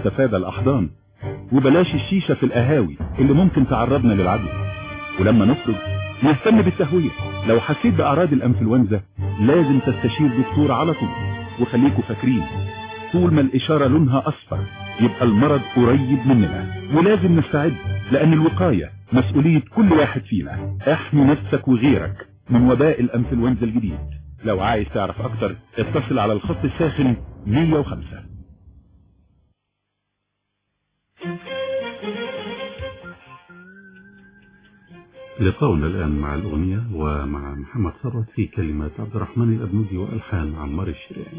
نتفادى الأحضان وبلاش الشيشة في القهاوي اللي ممكن تعرضنا للعدوى ولما نخرج نهتم بالتهوية لو حسيت بأعراض الأنفلونزا لازم تستشير دكتور على طول وخليكوا فاكرين طول ما الإشارة لونها أصفر يبقى المرض قريب مننا ولازم نستعد لأن الوقاية مسؤولية كل واحد فينا احمي نفسك وغيرك من وباء الأنفلونزا الجديد لو عايز تعرف أكتر اتصل على الخط الساخن 105 لقاؤنا الآن مع الأغنية ومع محمد ثروت في كلمات عبد الرحمن الأبنودي وألحان عمار الشريعي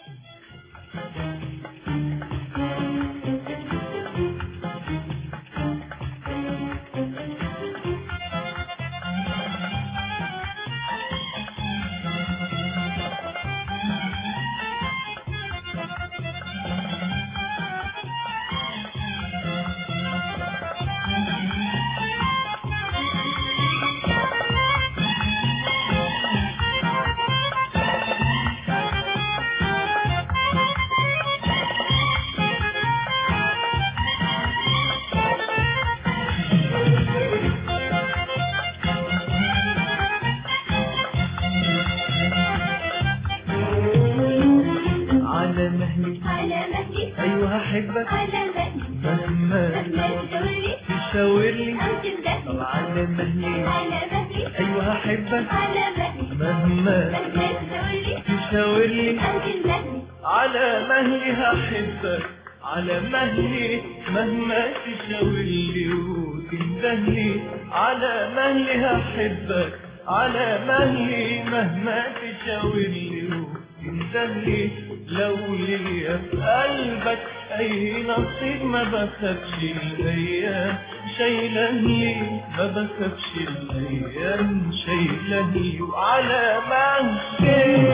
على مهلي على مهلي ايوه هحبك على مهلي مهما مهما تشاورلي تشاور لي أو تندهلي طب على مهلي على مهلي ايوه هحبك على مهلي مهما مهما تشاورلي تشاور لي أو تندهلي على مهلي هحبك على مهلي مهما تشاور لي وتندهلي على مهلي هحبك على مهلي مهما تشاور لي وتندهلي لو ليا في قلبك اي نصيب ما بخافش الايام شايلهلي ما بخافش الايام شايلهلي وعلى مهلي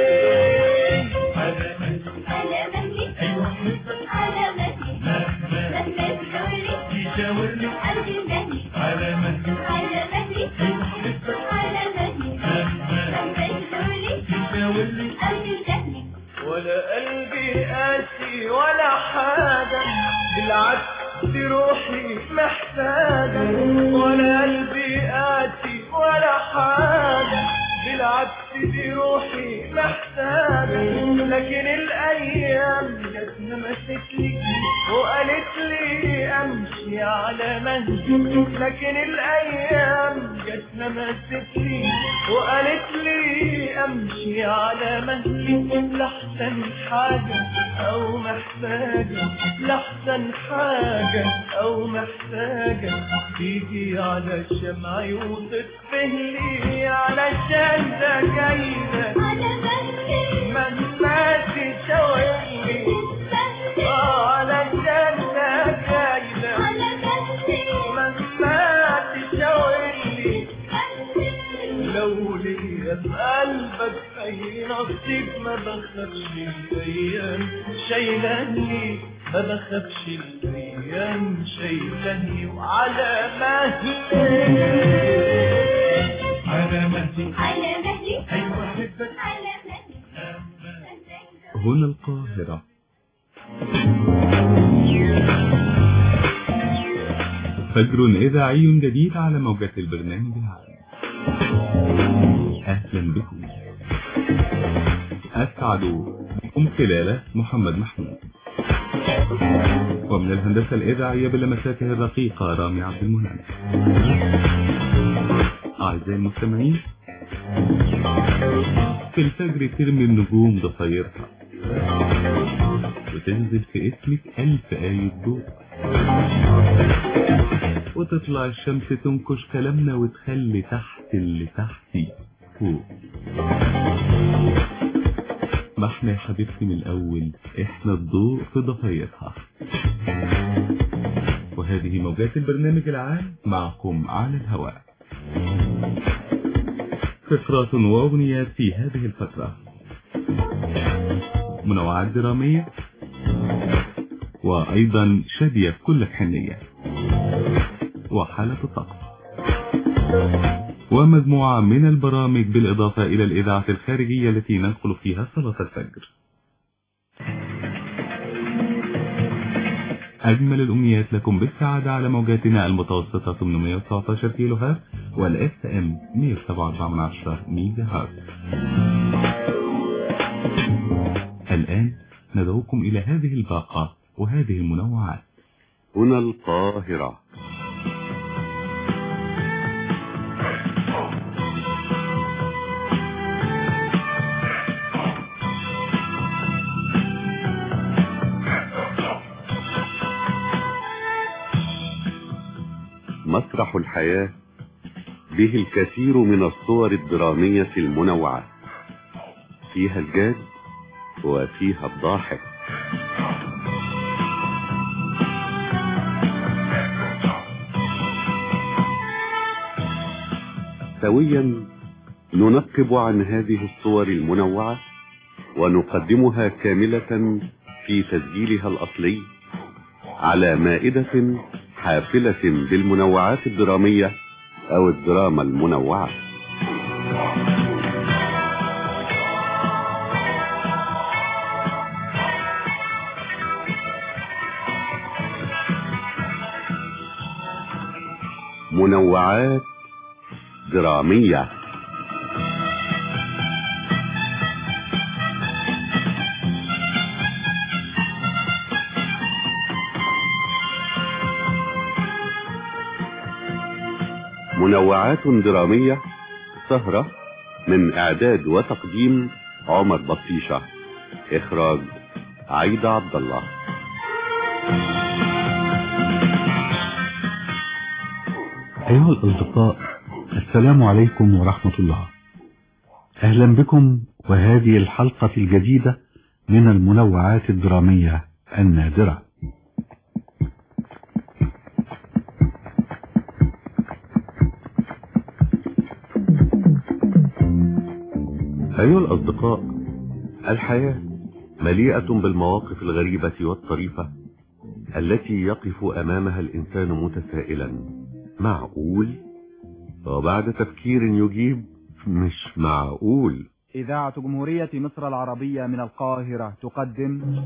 على مهلي على مهلي ايوه حبك على مهلي مهما مهما تشاورلي تشاورني أو تندهلي على مهلي على مهلي ايوه حبك على مهلي مهما مهما تشاورلي تشاورني أو تندهلي ولا قلبي قاسي ولا حاجة بالعكس دي روحي محتاجة ولا قلبي قاسي ولا حاجة بالعكس دي روحي محتاجة لكن الأيام جت لمست لي وقالت لي أمشي على مهلي لكن الأيام جت لمست لي وقالت لي أمشي على مهلي لأحسن حاجة أو محتاجة لأحسن حاجة أو محتاجة تيجي على شمعي وتطفهلي علشان ده جايلك على مهلي مهما تشاورلي آه، علشان ده جايلك على مهلي مهما تشاورلي لو ليا في قلبك اي نصيب ما بخافش الايام شايلاني ما بخافش الايام شايلاني وعلى مهلي على مهلي على مهلي ايوه احبك على مهلي هنا القاهرة فجر إذاعي جديد على موجات البرنامج العام أهلا بكم أسعد بكم خلال محمد محمود ومن الهندسة الإذاعية بلمساته الرقيقة رامي عبد المنعم أعزائي المستمعين في الفجر ترمي النجوم ضفايرها وتنزل في اسمك ألف آية ضوء وتطلع الشمس تنكش كلامنا وتخلي تحت اللي تحتي فوق ما احنا يا حبيبتي من الأول احنا الضوء في ضفايرها وهذه موجات البرنامج العام معكم على الهواء فقرات وأغنيات في هذه الفترة منوعات درامية وأيضا شادية بكل حنية وحالة الطقس ومجموعة من البرامج بالإضافة إلى الإذاعة الخارجية التي ننقل فيها صلاة الفجر أجمل الأمنيات لكم بالسعادة على موجاتنا المتوسطة 819 كيلو هرتز والإف إم 107.4 ميجا هرتز الآن ندعوكم إلى هذه الباقة وهذه المنوعات هنا القاهرة مسرح الحياة به الكثير من الصور الدرامية المنوعة فيها الجاد وفيها الضاحك سويا ننقب عن هذه الصور المنوعة ونقدمها كاملة في تسجيلها الأصلي على مائدة حافلة بالمنوعات الدرامية أو الدراما المنوعة منوعات درامية منوعات درامية سهرة من إعداد وتقديم عمر بطيشة إخراج عيدة عبد الله أيها الأصدقاء السلام عليكم ورحمة الله أهلا بكم وهذه الحلقة الجديدة من المنوعات الدرامية النادرة أيها الأصدقاء الحياة مليئة بالمواقف الغريبة والطريفة التي يقف أمامها الإنسان متسائلا معقول وبعد تفكير يجيب مش معقول إذاعة جمهورية مصر العربية من القاهرة تقدم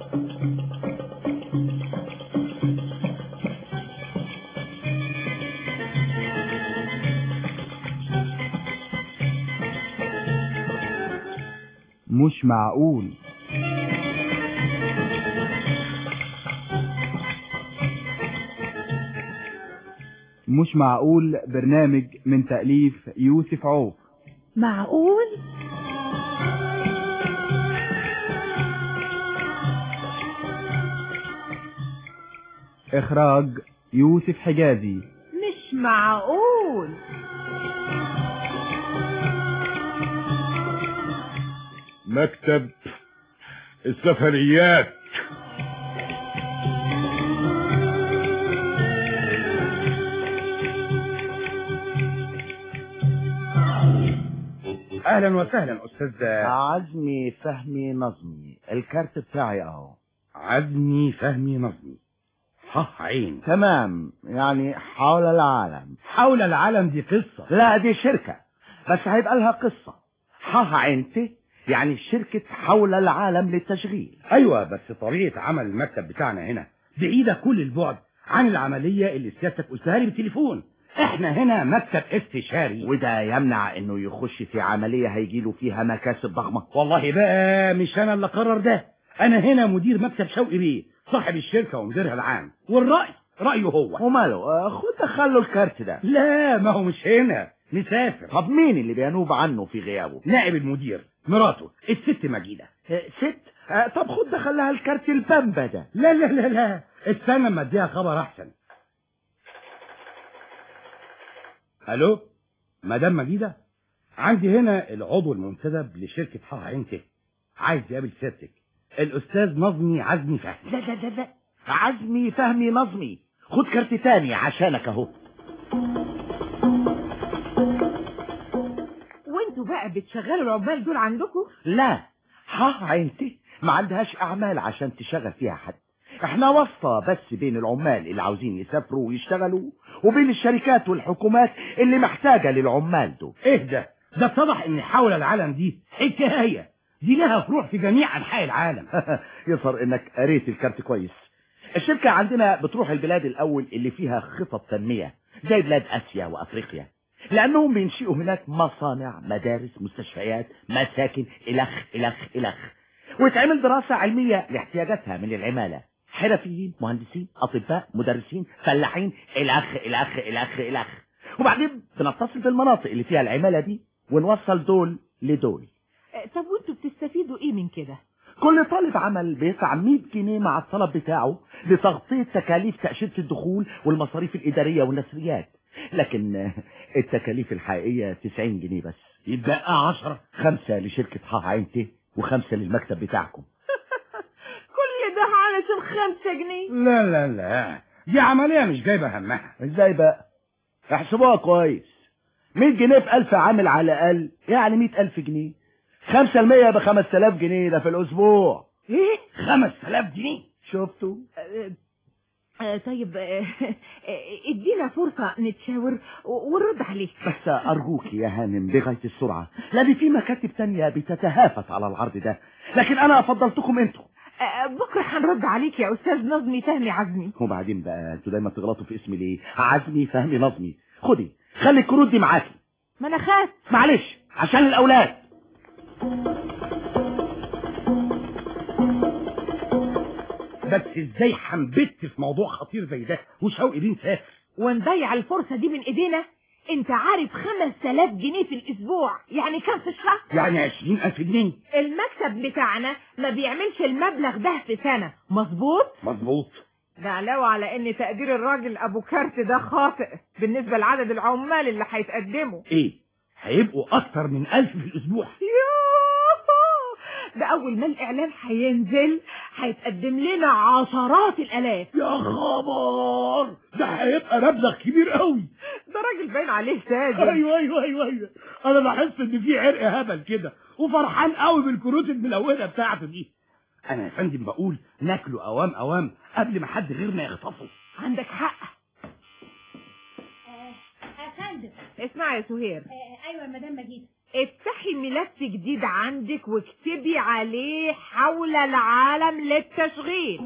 مش معقول مش معقول برنامج من تأليف يوسف عوف معقول إخراج يوسف حجازي مش معقول مكتب السفريات اهلا وسهلا استاذ عزمي فهمي نظمي الكارت بتاعي اهو عزمي فهمي نظمي ح عين تمام يعني حول العالم حول العالم دي قصة لا دي شركة بس هيبقى لها قصة ح عينتي يعني شركة حول العالم للتشغيل ايوه بس طريقة عمل المكتب بتاعنا هنا بعيدة كل البعد عن العملية اللي سيادتك قلتها لي بالتليفون احنا هنا مكتب استشاري وده يمنع انه يخش في عملية هيجيله فيها مكاسب ضخمة والله بقى مش انا اللي قرر ده انا هنا مدير مكتب شوقي بيه صاحب الشركة ومديرها العام والرأي رأيه هو وماله آه، خد دخله الكارت ده لا ما هو مش هنا مسافر طب مين اللي بينوب عنه في غيابه نائب المدير مراته الست مجيدة آه، ست آه، طب خد دخلها الكارت البامبا ده لا لا لا لا استنى اما اديها خبر احسن الو مدام مجيدة عندي هنا العضو المنتدب لشركة حا عينته عايز يقابل سيادتك الاستاذ نظمي عزمي فهمي لا لا لا لا عزمي فهمي نظمي خد كارت تاني عشانك اهو وانتوا بقى بتشغلوا العمال دول عندكم لا ها عينتي ما عندهاش اعمال عشان تشغل فيها حد احنا واسطة بس بين العمال اللي عاوزين يسافروا ويشتغلوا وبين الشركات والحكومات اللي محتاجة للعمال دول ايه ده ده اتضح ان حول العالم دي حكاية دي لها فروع في جميع انحاء العالم يظهر انك قريت الكارت كويس الشركة عندنا بتروح البلاد الأول اللي فيها خطط تنمية زي بلاد آسيا وأفريقيا لأنهم بينشئوا هناك مصانع مدارس مستشفيات مساكن إلخ إلخ إلخ وتعمل دراسة علمية لاحتياجاتها من العمالة حرفيين مهندسين أطباء مدرسين فلاحين إلخ إلخ إلخ إلخ وبعدين بنتصل بالمناطق اللي فيها العمالة دي ونوصل دول لدول آه، طب وانتوا بتستفيدوا ايه من كده كل طالب عمل بيدفع 100 جنيه مع الطلب بتاعه لتغطية تكاليف تأشيرة الدخول والمصاريف الإدارية والنسريات لكن آه، التكاليف الحقيقية 90 جنيه بس يتبقى عشرة خمسة لشركة ح عين ت وخمسة للمكتب بتاعكم كل ده علشان خمسة جنيه لا لا لا دي عملية مش جايبة همها ازاي بقى احسبوها كويس 100 جنيه في 1000 عامل على الأقل يعني 100000 جنيه 5 المية ب 5000 جنيه ده في الأسبوع ايه خمس تلاف جنيه شفتوا آه، آه، طيب آه، آه، ادينا فرصة نتشاور و- ونرد عليك بس أرجوك يا هانم بغاية السرعة لأن في مكاتب تانية بتتهافت على العرض ده لكن أنا فضلتكم أنتوا آه، بكرة هنرد عليك يا أستاذ نظمي فهمي عزمي وبعدين بقى أنتوا دايما تغلطوا في اسمي ليه عزمي فهمي نظمي خدي خلي الكروت دي معاكي ما أنا خاف معلش عشان الأولاد بس ازاي حنبت في موضوع خطير زي ده وشوقي بيه مسافر ونضيع الفرصة دي من إيدينا أنت عارف خمس تلاف جنيه في الأسبوع يعني كام في الشهر يعني عشرين ألف جنيه المكسب بتاعنا ما بيعملش المبلغ ده في سنة مظبوط مظبوط ده علاوة على ان تقدير الراجل ابو كارت ده خاطئ بالنسبة لعدد العمال اللي هيتقدموا ايه هيبقوا اكتر من ألف في الاسبوع يوهو! ده اول ما الاعلان هينزل هيتقدم لنا عشرات الالاف يا خبر ده هيبقى مبلغ كبير قوي ده راجل باين عليه ساذج ايوه ايوه ايوه ايوه انا بحس ان في عرق هبل كده وفرحان قوي بالكروت الملونه بتاعته دي انا يا فندم بقول ناكله اوام اوام قبل ما حد غيرنا يخطفه عندك حق يا فندم اسمع يا سهير آه، ايوه يا مدام مجيد افتحي ملف جديد عندك واكتبي عليه حول العالم للتشغيل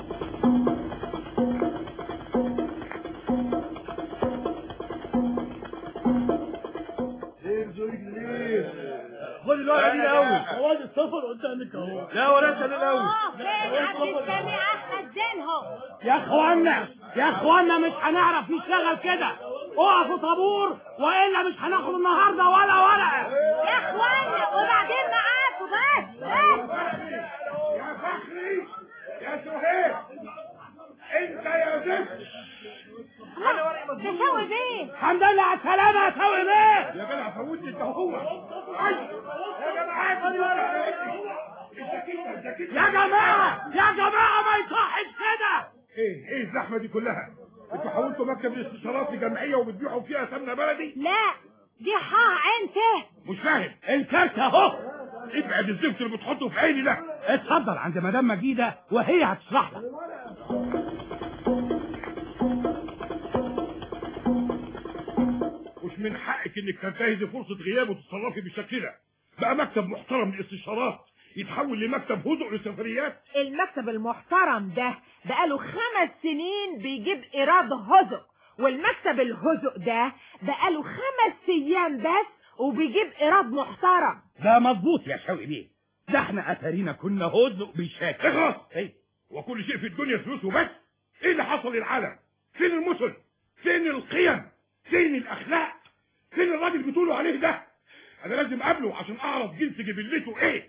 خد الورقه دي الاول جواز السفر قدامك اهو لا ورقه الاول فين عبد السامع احمد زينهم يا اخوانا يا اخوانا مش هنعرف نشتغل كده اقفوا طابور والا مش هناخد النهارده ولا ورقه يا اخوانا وبعدين معاكم بس بس يا فخري يا سهير انت يا زفت تسوي بيه الحمد لله على السلامه يا سوي بيه يا جدع فوتني انت هو يا جدع خد الورقه السكينه السكينه يا جماعه يا جماعه ما يصحش كده ايه ايه الزحمه دي كلها انتوا حولتوا مكتب الاستشارات لجمعيه وبتبيعوا فيها سمنه بلدي لا دي حا عين ته مش فاهم الكارت اهو ابعد الزفت اللي بتحطه في عيني ده اتفضل عند مدام مجيده وهي هتشرح لك مش من حقك انك تنتهزي فرصه غياب وتتصرفي بالشكل ده بقى مكتب محترم للاستشارات يتحول لمكتب هدوء للسفريات المكتب المحترم ده بقاله خمس سنين بيجيب ايراد هزق والمكتب الهزق ده بقاله خمس ايام بس وبيجيب ايراد محترم ده مظبوط يا شوقي بيه ده احنا اتارينا كنا هزق بالشاكل اخلص ايه وكل شيء في الدنيا فلوس وبس ايه اللي حصل للعالم فين المثل فين القيم فين الاخلاق فين الراجل بتقولوا عليه ده انا لازم اقابله عشان اعرف جنس جبلته ايه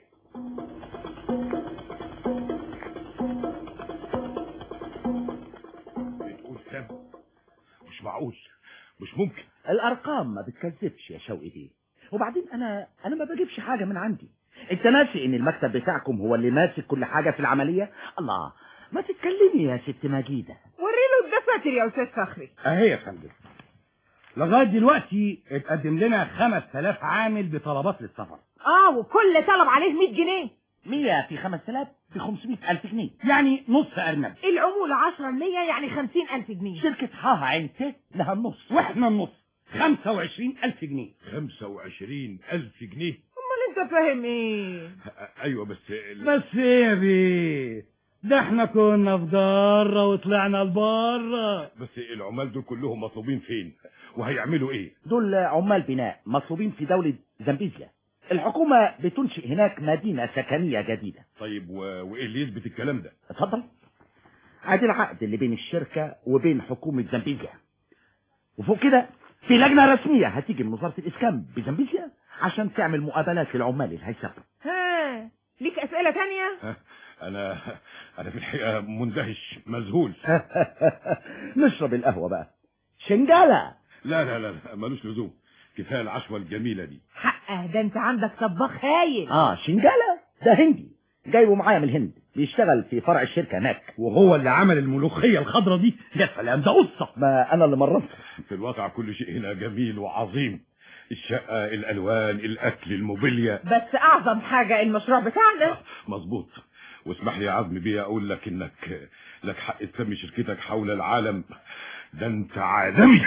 بتقول كام مش معقول مش ممكن الارقام ما بتكذبش يا شوقي بيه وبعدين انا انا ما بجيبش حاجه من عندي انت ناسي ان المكتب بتاعكم هو اللي ماسك كل حاجه في العمليه الله ما تتكلمي يا ست مجيده وريله الدفاتر يا استاذ فخري اهي يا فندم لغايه دلوقتي اتقدم لنا 5000 عامل بطلبات للسفر اه وكل طلب عليه 100 جنيه 100 في 5000 ب 500 الف جنيه يعني نص ارنب العمولة 10 100 يعني 50 ألف جنيه شركه حاها عين ت لها النص واحنا النص 25000 جنيه 25 ألف جنيه امال انت فاهم ايه أ- أيوة بس ال- بس ايه يا بيه ده احنا كنا في جارة وطلعنا لبره بس العمال دول كلهم مطلوبين فين وهيعملوا ايه دول عمال بناء مطلوبين في دولة زامبيزيا الحكومة بتنشئ هناك مدينة سكنية جديدة طيب و... وايه اللي يثبت الكلام ده اتفضل ادي العقد اللي بين الشركة وبين حكومة زامبيزيا وفوق كده في لجنة رسمية هتيجي من وزارة الإسكان بزامبيزيا عشان تعمل مقابلات للعمال اللي هيسافروا ها ليك اسئله تانية ها؟ انا انا في الحقيقه مندهش مذهول نشرب القهوة بقى شنجالة لا لا لا لا، ملوش لزوم كفايه العشوه الجميله دي حقه ده انت عندك طباخ هايل اه شنجالة ده هندي جايبه معايا من الهند بيشتغل في فرع الشركة هناك وهو اللي عمل الملوخية الخضرة دي يا سلام ده قصة ما انا اللي مرنته في الواقع كل شيء هنا جميل وعظيم الشقه الالوان الاكل الموبيليا بس اعظم حاجه المشروع بتاعنا مظبوط واسمح لي يا عزمي بيه اقول لك انك لك حق تسمي شركتك حول العالم ده انت عالمي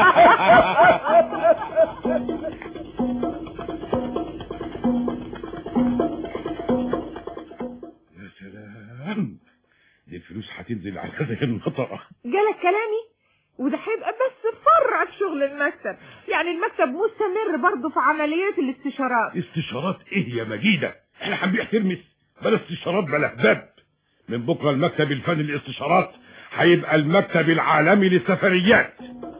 يا سلام دي الفلوس هتنزل على زي المطره جالك كلامي وده هيبقى بس فرع في شغل المكتب يعني المكتب مستمر برضه في عمليات الاستشارات استشارات ايه يا مجيدة احنا هنبيع ترمس بلا استشارات بلا باب من بكرة المكتب الفني للاستشارات هيبقى المكتب العالمي للسفريات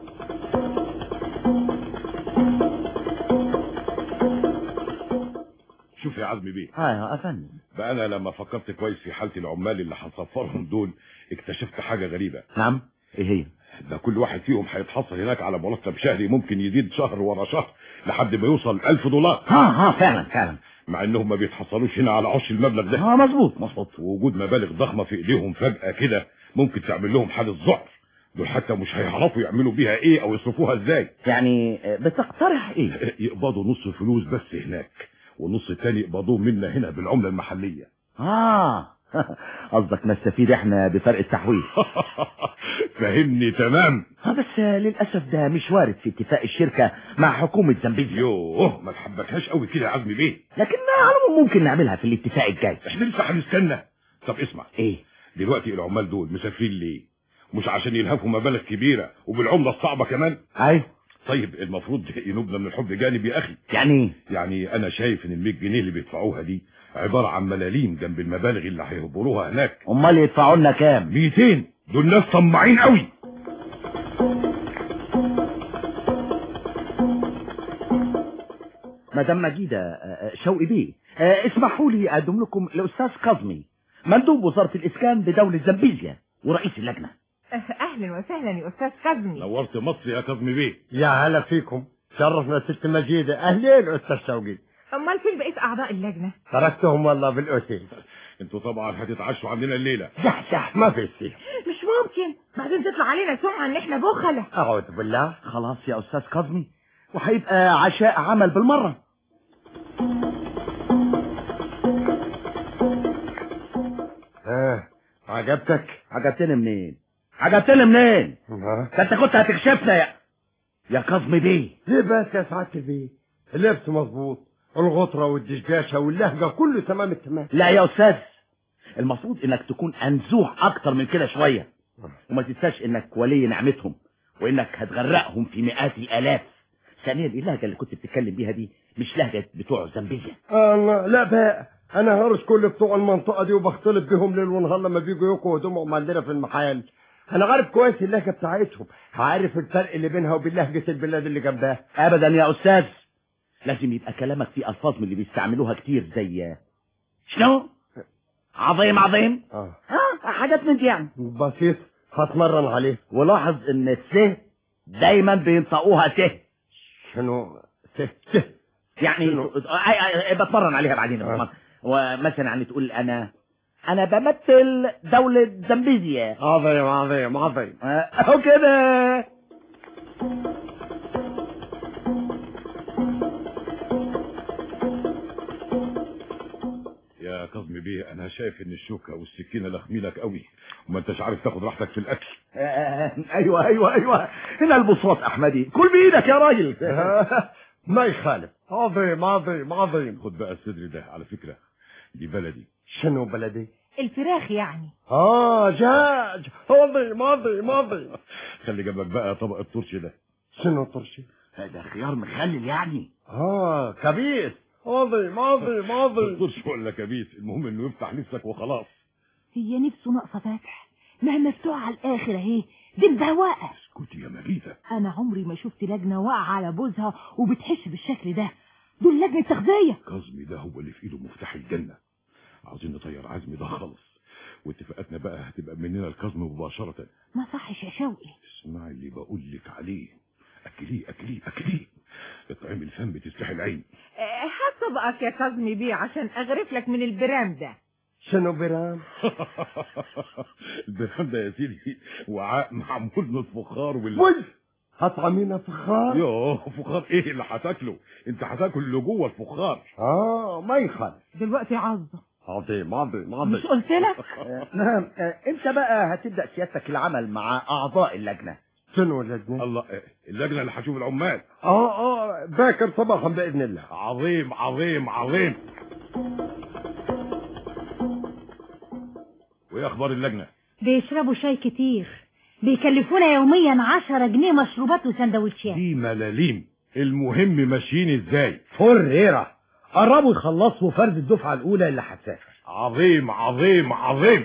شوف يا عزمي بيه ها يا افندم بقى انا لما فكرت كويس في حالة العمال اللي هنسفرهم دول اكتشفت حاجة غريبة نعم ايه هي ده كل واحد فيهم هيتحصل هناك على مرتب شهري ممكن يزيد شهر ورا شهر لحد ما يوصل ألف دولار ها ها فعلا فعلا مع انهم ما بيتحصلوش هنا على عش المبلغ ده ها مظبوط مظبوط ووجود مبالغ ضخمة في ايديهم فجأة كده ممكن تعمل لهم حالة ذعر دول حتى مش هيعرفوا يعملوا بيها ايه او يصرفوها ازاي يعني آه، بتقترح ايه يقبضوا نص فلوس بس هناك والنص التاني يقبضوه منا هنا بالعملة المحلية اه قصدك نستفيد احنا بفرق التحويل فهمني تمام اه بس آه، للاسف ده مش وارد في اتفاق الشركة مع حكومة زامبيزيا يوه ما تحبكهاش قوي كده يا عزمي بيه لكن على العموم ممكن نعملها في الاتفاق الجاي احنا لسه هنستنى طب اسمع ايه دلوقتي العمال دول مسافرين ليه مش عشان يلهفوا مبالغ كبيرة وبالعملة الصعبة كمان ايوه طيب المفروض ينوبنا من الحب جانب يا اخي يعني ايه يعني انا شايف ان ال 100 جنيه اللي بيدفعوها دي عبارة عن ملاليم جنب المبالغ اللي هيهبروها هناك امال يدفعوا لنا كام 200 دول ناس طماعين قوي مدام مجيدة آه، آه، شوقي بيه آه، اسمحوا لي اقدم لكم الاستاذ كاظمي مندوب وزارة الاسكان بدولة زامبيزيا ورئيس اللجنة اهلا وسهلا يا استاذ كاظمي نورت مصر يا كاظمي بيه يا هلا فيكم شرفنا ست مجيدة اهلين استاذ شوقي امال فين بقيت اعضاء اللجنه تركتهم والله بالاوتيل انتوا طبعا هتتعشوا عندنا الليلة صح صح ما في شيء مش ممكن بعدين تطلع علينا سمعه ان احنا بخله اعوذ بالله خلاص يا استاذ كاظمي وهيبقى عشاء عمل بالمرة اه عجبتك عجبتني منين عجبتني منين ها ده انت كنت هتكشفنا يا يا كاظمي بيه ليه بس يا سعادة البيه اللبس مظبوط الغطرة والدشداشة واللهجة كله تمام التمام لا يا استاذ المفروض انك تكون انزوح اكتر من كده شوية وما تنساش انك ولي نعمتهم وانك هتغرقهم في مئات الالاف ثانيا اللهجة اللي كنت بتتكلم بيها دي مش لهجة بتوع زامبيزيا الله لا بقى انا هرش كل بتوع المنطقة دي وبختلط بيهم ليل ونهار لما بيجوا يقوا هدومهم عندنا في المحل انا عارف كويس اللهجة بتاعتهم عارف الفرق اللي بينها وبين لهجة البلاد اللي جنبها ابدا يا استاذ لازم يبقى كلامك فيه الفاظ من اللي بيستعملوها كتير زي شنو عظيم عظيم اه ها حاجات من دي يعني بسيط هتمرن عليه ولاحظ ان الس دايما بينطقوها ت شنو ته ته يعني شنو؟ آي- آي- آي- بتمرن عليها بعدين آه. بتمرن. ومثلا يعني تقول انا انا بمثل دولة زامبيزيا عظيم عظيم عظيم آه، اهو كده يا كاظمي بيه انا شايف ان الشوكة والسكينة لخمينك قوي وما انتش عارف تاخد راحتك في الاكل آه، ايوه ايوه ايوه هنا البساط احمدي كل بايدك يا راجل ما يخالف عظيم عظيم عظيم خد بقى الصدر ده على فكرة دي بلدي شنو بلدي الفراخ يعني اه دجاج ماضي ماضي ماضي خلي جنبك بقى طبق الطرش ده شنو طرشي هذا خيار مخلل يعني اه كبيس ماضي ماضي ماضي الطرش ولا كبيس المهم انه يفتح نفسك وخلاص هي نفسه ناقصه فتح ما هي مفتوحه على الاخر اهي دي مبهوقه اسكتي يا مجيدة انا عمري ما شفت لجنه واقعه على بوزها وبتحس بالشكل ده دول لجنه تغذيه كاظمي ده هو اللي في ايده مفتاح الجنة عاوزين نطير عزمي ده خالص واتفاقاتنا بقى هتبقى مننا الكاظم مباشرة ما صحش يا شوقي اسمعي اللي بقول لك عليه اكليه اكليه اكليه اطعمي الفم بتستحي العين آه، هات طبقك يا كاظمي بيه عشان اغرف لك من البرام ده شنو برام البرام ده يا سيدي وعاء معمول من الفخار وال وي هطعمينا فخار يوه فخار ايه اللي هتاكله انت هتاكل اللي جوه الفخار اه ما يخالف دلوقتي عظه عظيم عظيم عظيم مش قلت لك نعم آه، امتى بقى هتبدأ سيادتك العمل مع اعضاء اللجنة شنو اللجنة الله إيه، اللجنه اللي هتشوف العمال اه اه باكر صباحا باذن الله عظيم عظيم عظيم وايه اخبار اللجنه بيشربوا شاي كتير بيكلفونا يوميا عشرة جنيه مشروبات وسندوتشات دي ملاليم المهم ماشيين ازاي فريرة قربوا يخلصوا فرز الدفعة الأولى اللي هتسافر عظيم عظيم عظيم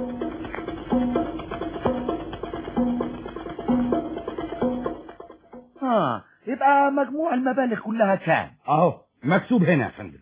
اه يبقى مجموع المبالغ كلها كام أهو مكتوب هنا يا فندم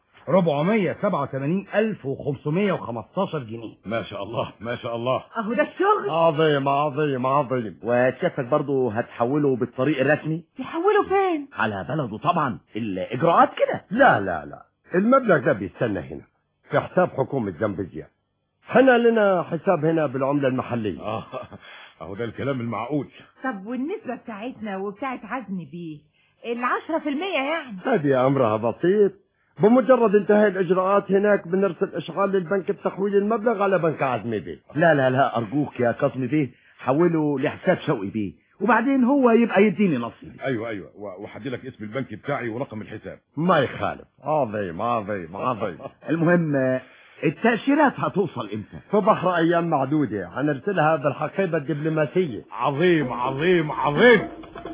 477515 جنيه ما شاء الله ما شاء الله اهو ده الشغل عظيم عظيم عظيم وسيادتك برضه هتحوله بالطريق الرسمي تحوله فين على بلده طبعا الاجراءات كده لا لا لا المبلغ ده بيستنى هنا في حساب حكومة زنبزية احنا لنا حساب هنا بالعملة المحلية اه اهو ده الكلام المعقول طب والنسبه بتاعتنا وبتاعت عزمي بيه العشرة في المية يعني هذه امرها بسيط بمجرد انتهاء الاجراءات هناك بنرسل اشعار للبنك بتحويل المبلغ على بنك عزمي بيه لا لا لا ارجوك يا كاظمي بيه حوله لحساب شوقي بيه وبعدين هو يبقى يديني نصيبي ايوه ايوه و- وهدي لك اسم البنك بتاعي ورقم الحساب ما يخالف عظيم عظيم عظيم المهم آه، التأشيرات هتوصل امتى في بحر ايام معدودة هنرسلها بالحقيبة الدبلوماسية عظيم عظيم عظيم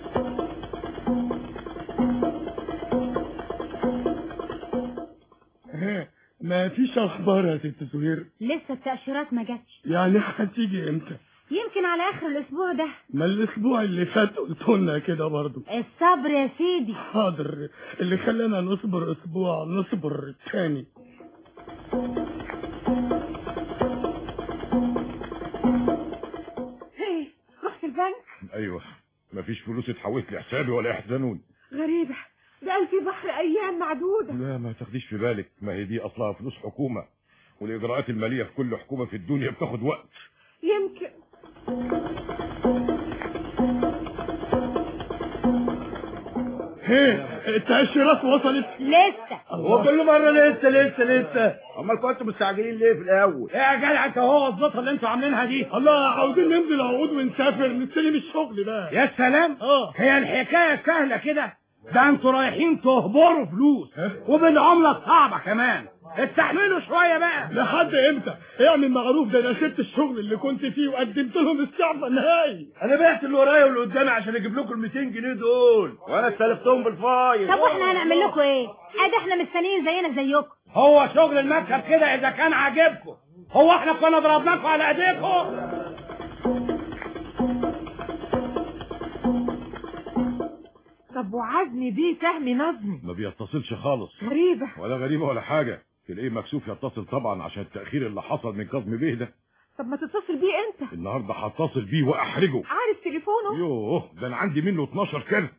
ما فيش اخبار يا ست سهير لسه التأشيرات ما جاتش يعني هتيجي امتى يمكن على اخر الاسبوع ده ما الاسبوع اللي فات قلت لنا كده برضه الصبر يا سيدي حاضر اللي خلانا نصبر اسبوع نصبر تاني ايه رحت البنك ايوه مفيش فلوس اتحولت لحسابي ولا يحزنون غريبة ده قال في بحر ايام معدودة لا ما تاخديش في بالك ما هي دي اصلها فلوس حكومه والاجراءات الماليه في كل حكومه في الدنيا بتاخد وقت يمكن ايه التأشيرات وصلت لسه هو كل مرة لسه لسه لسه امال كنتوا مستعجلين ليه في الاول ايه يا جدع انت هو الزطه اللي انتوا عاملينها دي الله عاوزين نمضي العقود ونسافر نستلم الشغل بقى يا سلام اه هي الحكايه سهله كده ده انتوا رايحين تهبروا فلوس وبالعمله الصعبه كمان استحملوا شويه بقى لحد امتى؟ اعمل معروف ده انا سبت الشغل اللي كنت فيه وقدمت لهم استعفاء نهائي انا بعت اللي ورايا واللي قدامي عشان اجيب لكم ال 200 جنيه دول وانا استلفتهم بالفايل طب واحنا هنعمل لكم ايه ادي احنا مستنيين زينا زيكم هو شغل المكتب كده اذا كان عاجبكم هو احنا كنا ضربناكم على ايديكم طب وعزمي بيه فهمي نظمي ما بيتصلش خالص غريبة ولا غريبه ولا حاجه تلاقيه مكسوف يتصل طبعا عشان التاخير اللي حصل من كاظم بيه ده طب ما تتصل بيه انت النهارده هتصل بيه واحرجه عارف تليفونه يوه ده انا عندي منه 12 كارت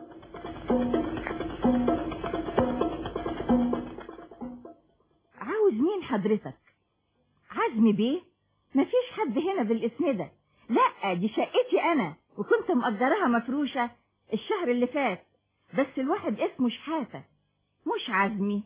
عاوز مين حضرتك عزمي بيه مفيش حد هنا بالاسم ده لا دي شقتي انا وكنت مأجرها مفروشة الشهر اللي فات بس الواحد اسمه شحاتة مش عزمي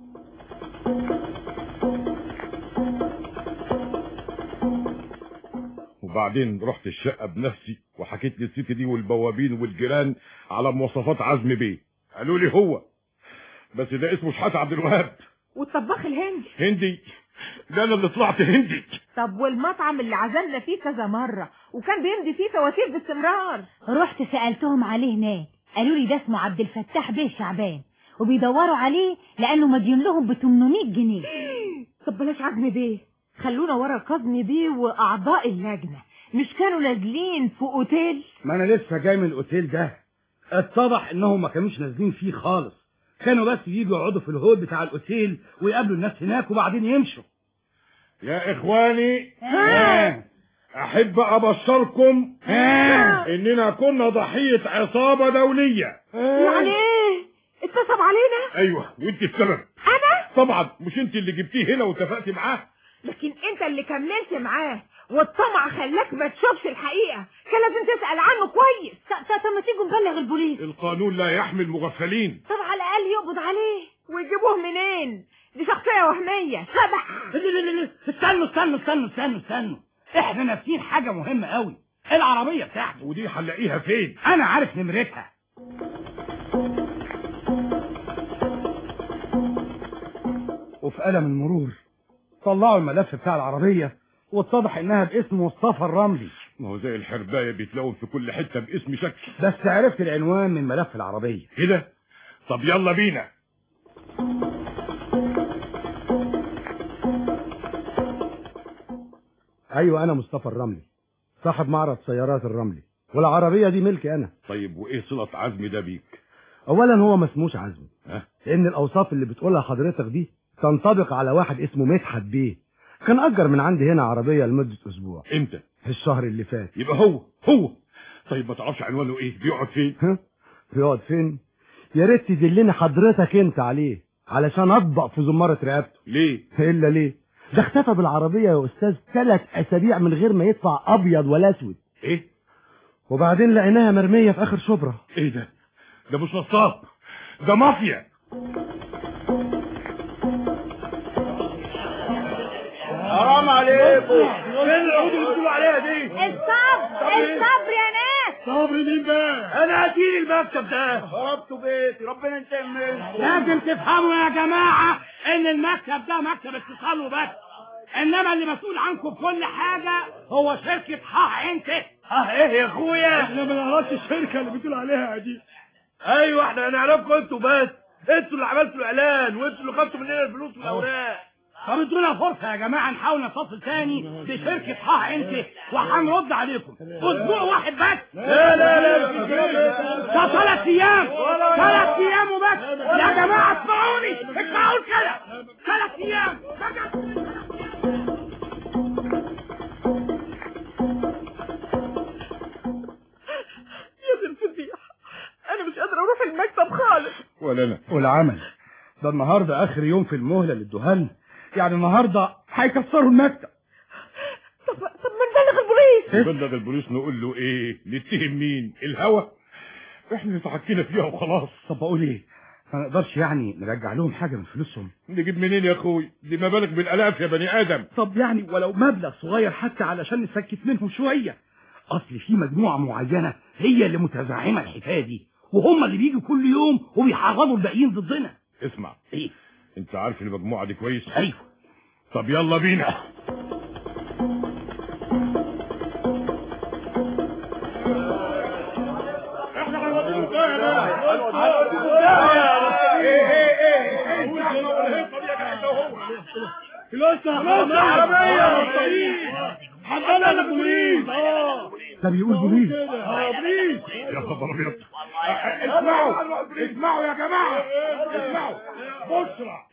وبعدين رحت الشقه بنفسي وحكيت للست دي والبوابين والجيران على مواصفات عزم بيه قالوا لي هو بس ده اسمه شحات عبد الوهاب والطباخ الهندي هندي ده انا اللي طلعت هندي طب والمطعم اللي عزمنا فيه كذا مرة وكان بيمضي فيه فواتير باستمرار رحت سألتهم عليه هناك قالوا لي ده اسمه عبد الفتاح بيه شعبان وبيدوروا عليه لأنه مديون لهم ب 800 جنيه طب بلاش عزم بيه خلونا ورا كظمي بيه وأعضاء اللجنة مش كانوا نازلين في أوتيل ما انا لسه جاي من الاوتيل ده اتضح انهم ما كانوش نازلين فيه خالص كانوا بس يجوا يقعدوا في الهول بتاع الاوتيل ويقابلوا الناس هناك وبعدين يمشوا يا اخواني احب ابشركم اننا كنا ضحية عصابة دولية يعني ايه اتصب علينا ايوه وانت السبب انا طبعا مش انت اللي جبتيه هنا واتفقتي معاه لكن انت اللي كملت معاه والطمع خلاك ما تشوفش الحقيقة كان لازم تسأل عنه كويس طب طب ما تيجوا نبلغ البوليس القانون لا يحمل مغفلين طب على الأقل يقبض عليه ويجيبوه منين دي شخصية وهمية سبح لا لا لا لا استنوا استنوا استنوا استنوا استنوا احنا ناسيين حاجة مهمة قوي العربية بتاعته ودي هنلاقيها فين انا عارف نمرتها وفي قلم المرور طلعوا الملف بتاع العربية واتضح انها باسم مصطفى الرملي ما هو زي الحرباية بيتلون في كل حتة باسم شكل بس عرفت العنوان من ملف العربية كده طب يلا بينا ايوه انا مصطفى الرملي صاحب معرض سيارات الرملي والعربية دي ملكي انا طيب وايه صلة عزمي ده بيك اولا هو ما اسموش عزمي ها لان الاوصاف اللي بتقولها حضرتك دي تنطبق على واحد اسمه مدحت بيه كان اجر من عندي هنا عربية لمدة اسبوع امتى الشهر اللي فات يبقى هو هو طيب ما تعرفش عنوانه ايه بيقعد فين ها بيقعد فين يا ريت تدلني حضرتك انت عليه علشان اطبق في زمارة رقبته ليه الا ليه ده اختفى بالعربية يا استاذ ثلاث اسابيع من غير ما يدفع ابيض ولا اسود ايه وبعدين لقيناها مرمية في اخر شبرا ايه ده ده مش نصاب ده مافيا حرام عليكم فين العود اللي بتقولوا عليها دي الصبر الصبر يا ناس صبر مين بقى انا هدير المكتب ده ضربته بيتي ربنا ينتقم منه لازم تفهموا يا جماعة ان المكتب ده مكتب اتصال وبس انما اللي مسؤول عنكم في كل حاجة هو شركة حاه انت اه ايه يا اخويا احنا ما نعرفش الشركه اللي بتقول عليها دي ايوه احنا هنعرفكم انتوا بس انتوا اللي عملتوا الاعلان وانتوا اللي خدتوا مننا الفلوس والاوراق طب ادونا فرصة يا جماعة نحاول نتصل تاني بشركة حاه انت وهنرد عليكم اسبوع واحد بس لا لا لا ده ثلاث ايام ثلاث ايام وبس يا جماعة اسمعوني اسمعوا الكلام ثلاث ايام فقط يا دي الفضيحة أنا مش قادرة أروح المكتب خالص ولا انا والعمل ده النهارده اخر يوم في المهله للدهان يعني النهارده هيكسروا المكتب طب طب ما نبلغ البوليس بلغ البوليس نقول له ايه نتهم مين الهوا احنا اللي اتحكينا فيها وخلاص طب بقول ايه ما نقدرش يعني نرجع لهم حاجه من فلوسهم نجيب منين يا اخوي دي مبالغ بالالاف يا بني ادم طب يعني ولو مبلغ صغير حتى علشان نسكت منهم شويه اصل في مجموعه معينه هي اللي متزعمه الحكايه دي وهم اللي بيجوا كل يوم وبيحرضوا الباقيين ضدنا اسمع ايه انت عارف المجموعة دي كويس ايوه طب يلا بينا احنا هنوديهم ده ايه ايه ايه ايه الزحمة والهيصة دي يا جدع انت وهو فلوسنا فلوسنا عربية حضرنا البوليس اه ده بيقول بوليس اه بوليس يا خبر ابيض اسمعوا اسمعوا يا جماعة اسمعوا بشرى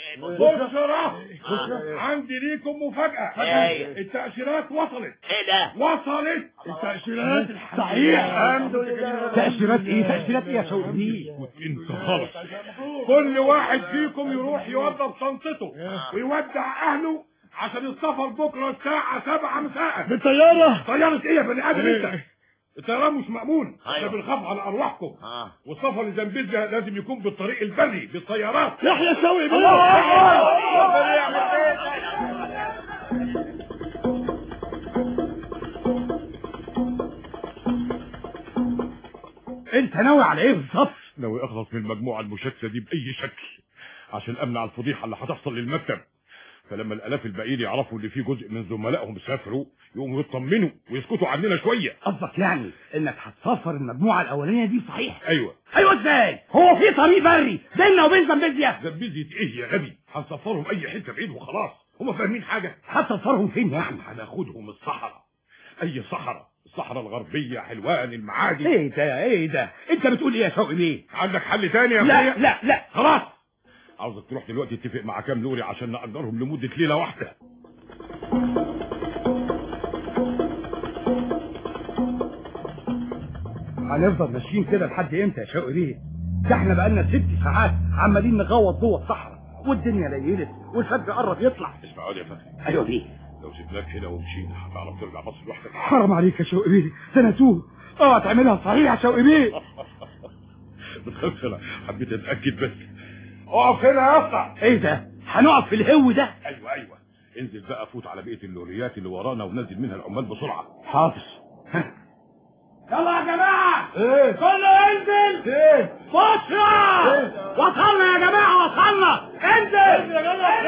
بشرى عندي ليكم مفاجأة التأشيرات وصلت ايه ده وصلت التأشيرات صحيح الحمد لله تاشيرات ايه تاشيرات ايه يا شوقي انت خالص كل واحد فيكم يروح يوضب شنطته ويودع اهله عشان السفر بكره الساعة 7 مساء بالطيارة طيارة ايه يا بني ادم انت الطيران مش مأمون احنا أيوة. بنخاف على ارواحكم اه والسفر لزنبيزيا لازم يكون بالطريق البري بالطيارات يحيى شوقي بيه انت ناوي على ايه بالظبط ناوي اخلص من المجموعة المشتتة دي بأي شكل عشان امنع الفضيحة اللي هتحصل للمكتب فلما الالاف الباقيين يعرفوا ان في جزء من زملائهم سافروا يقوموا يطمنوا ويسكتوا عننا شويه قصدك يعني انك هتسفر المجموعه الاولانيه دي صحيح ايوه ايوه ازاي هو في طريق بري بيننا وبين زمبيزيا زنبيزية ايه يا غبي هنسفرهم اي حته بعيد وخلاص هم فاهمين حاجه هتسفرهم فين يعني هناخدهم الصحراء اي صحراء الصحراء الغربيه حلوان المعادي ايه ده ايه ده انت بتقول ايه يا شوقي بيه عندك حل تاني يا لا اخويا لا لا خلاص عاوزك تروح دلوقتي تتفق مع كام لوري عشان نأجرهم لمدة ليلة واحدة هنفضل ماشيين كده لحد امتى يا شوقي بيه ده احنا بقالنا ست ساعات عمالين نغوط جوه الصحراء والدنيا ليلت والفجر قرب يطلع اسمع يا فخري ايوه بيه لو سيبناك هنا ومشينا هتعرف ترجع مصر لوحدك حرام عليك يا شوقي بيه ده انا توه اه تعملها صحيح يا شوقي بيه بتخافش انا حبيت اتاكد بس اقف هنا يا اسطى ايه ده هنقف في الهو ده ايوه ايوه انزل بقى فوت على بقيه اللوريات اللي ورانا ونزل منها العمال بسرعه حاضر يلا يا جماعة ايه كله ينزل ايه بشرى وصلنا يا جماعة وصلنا انزل يا جماعه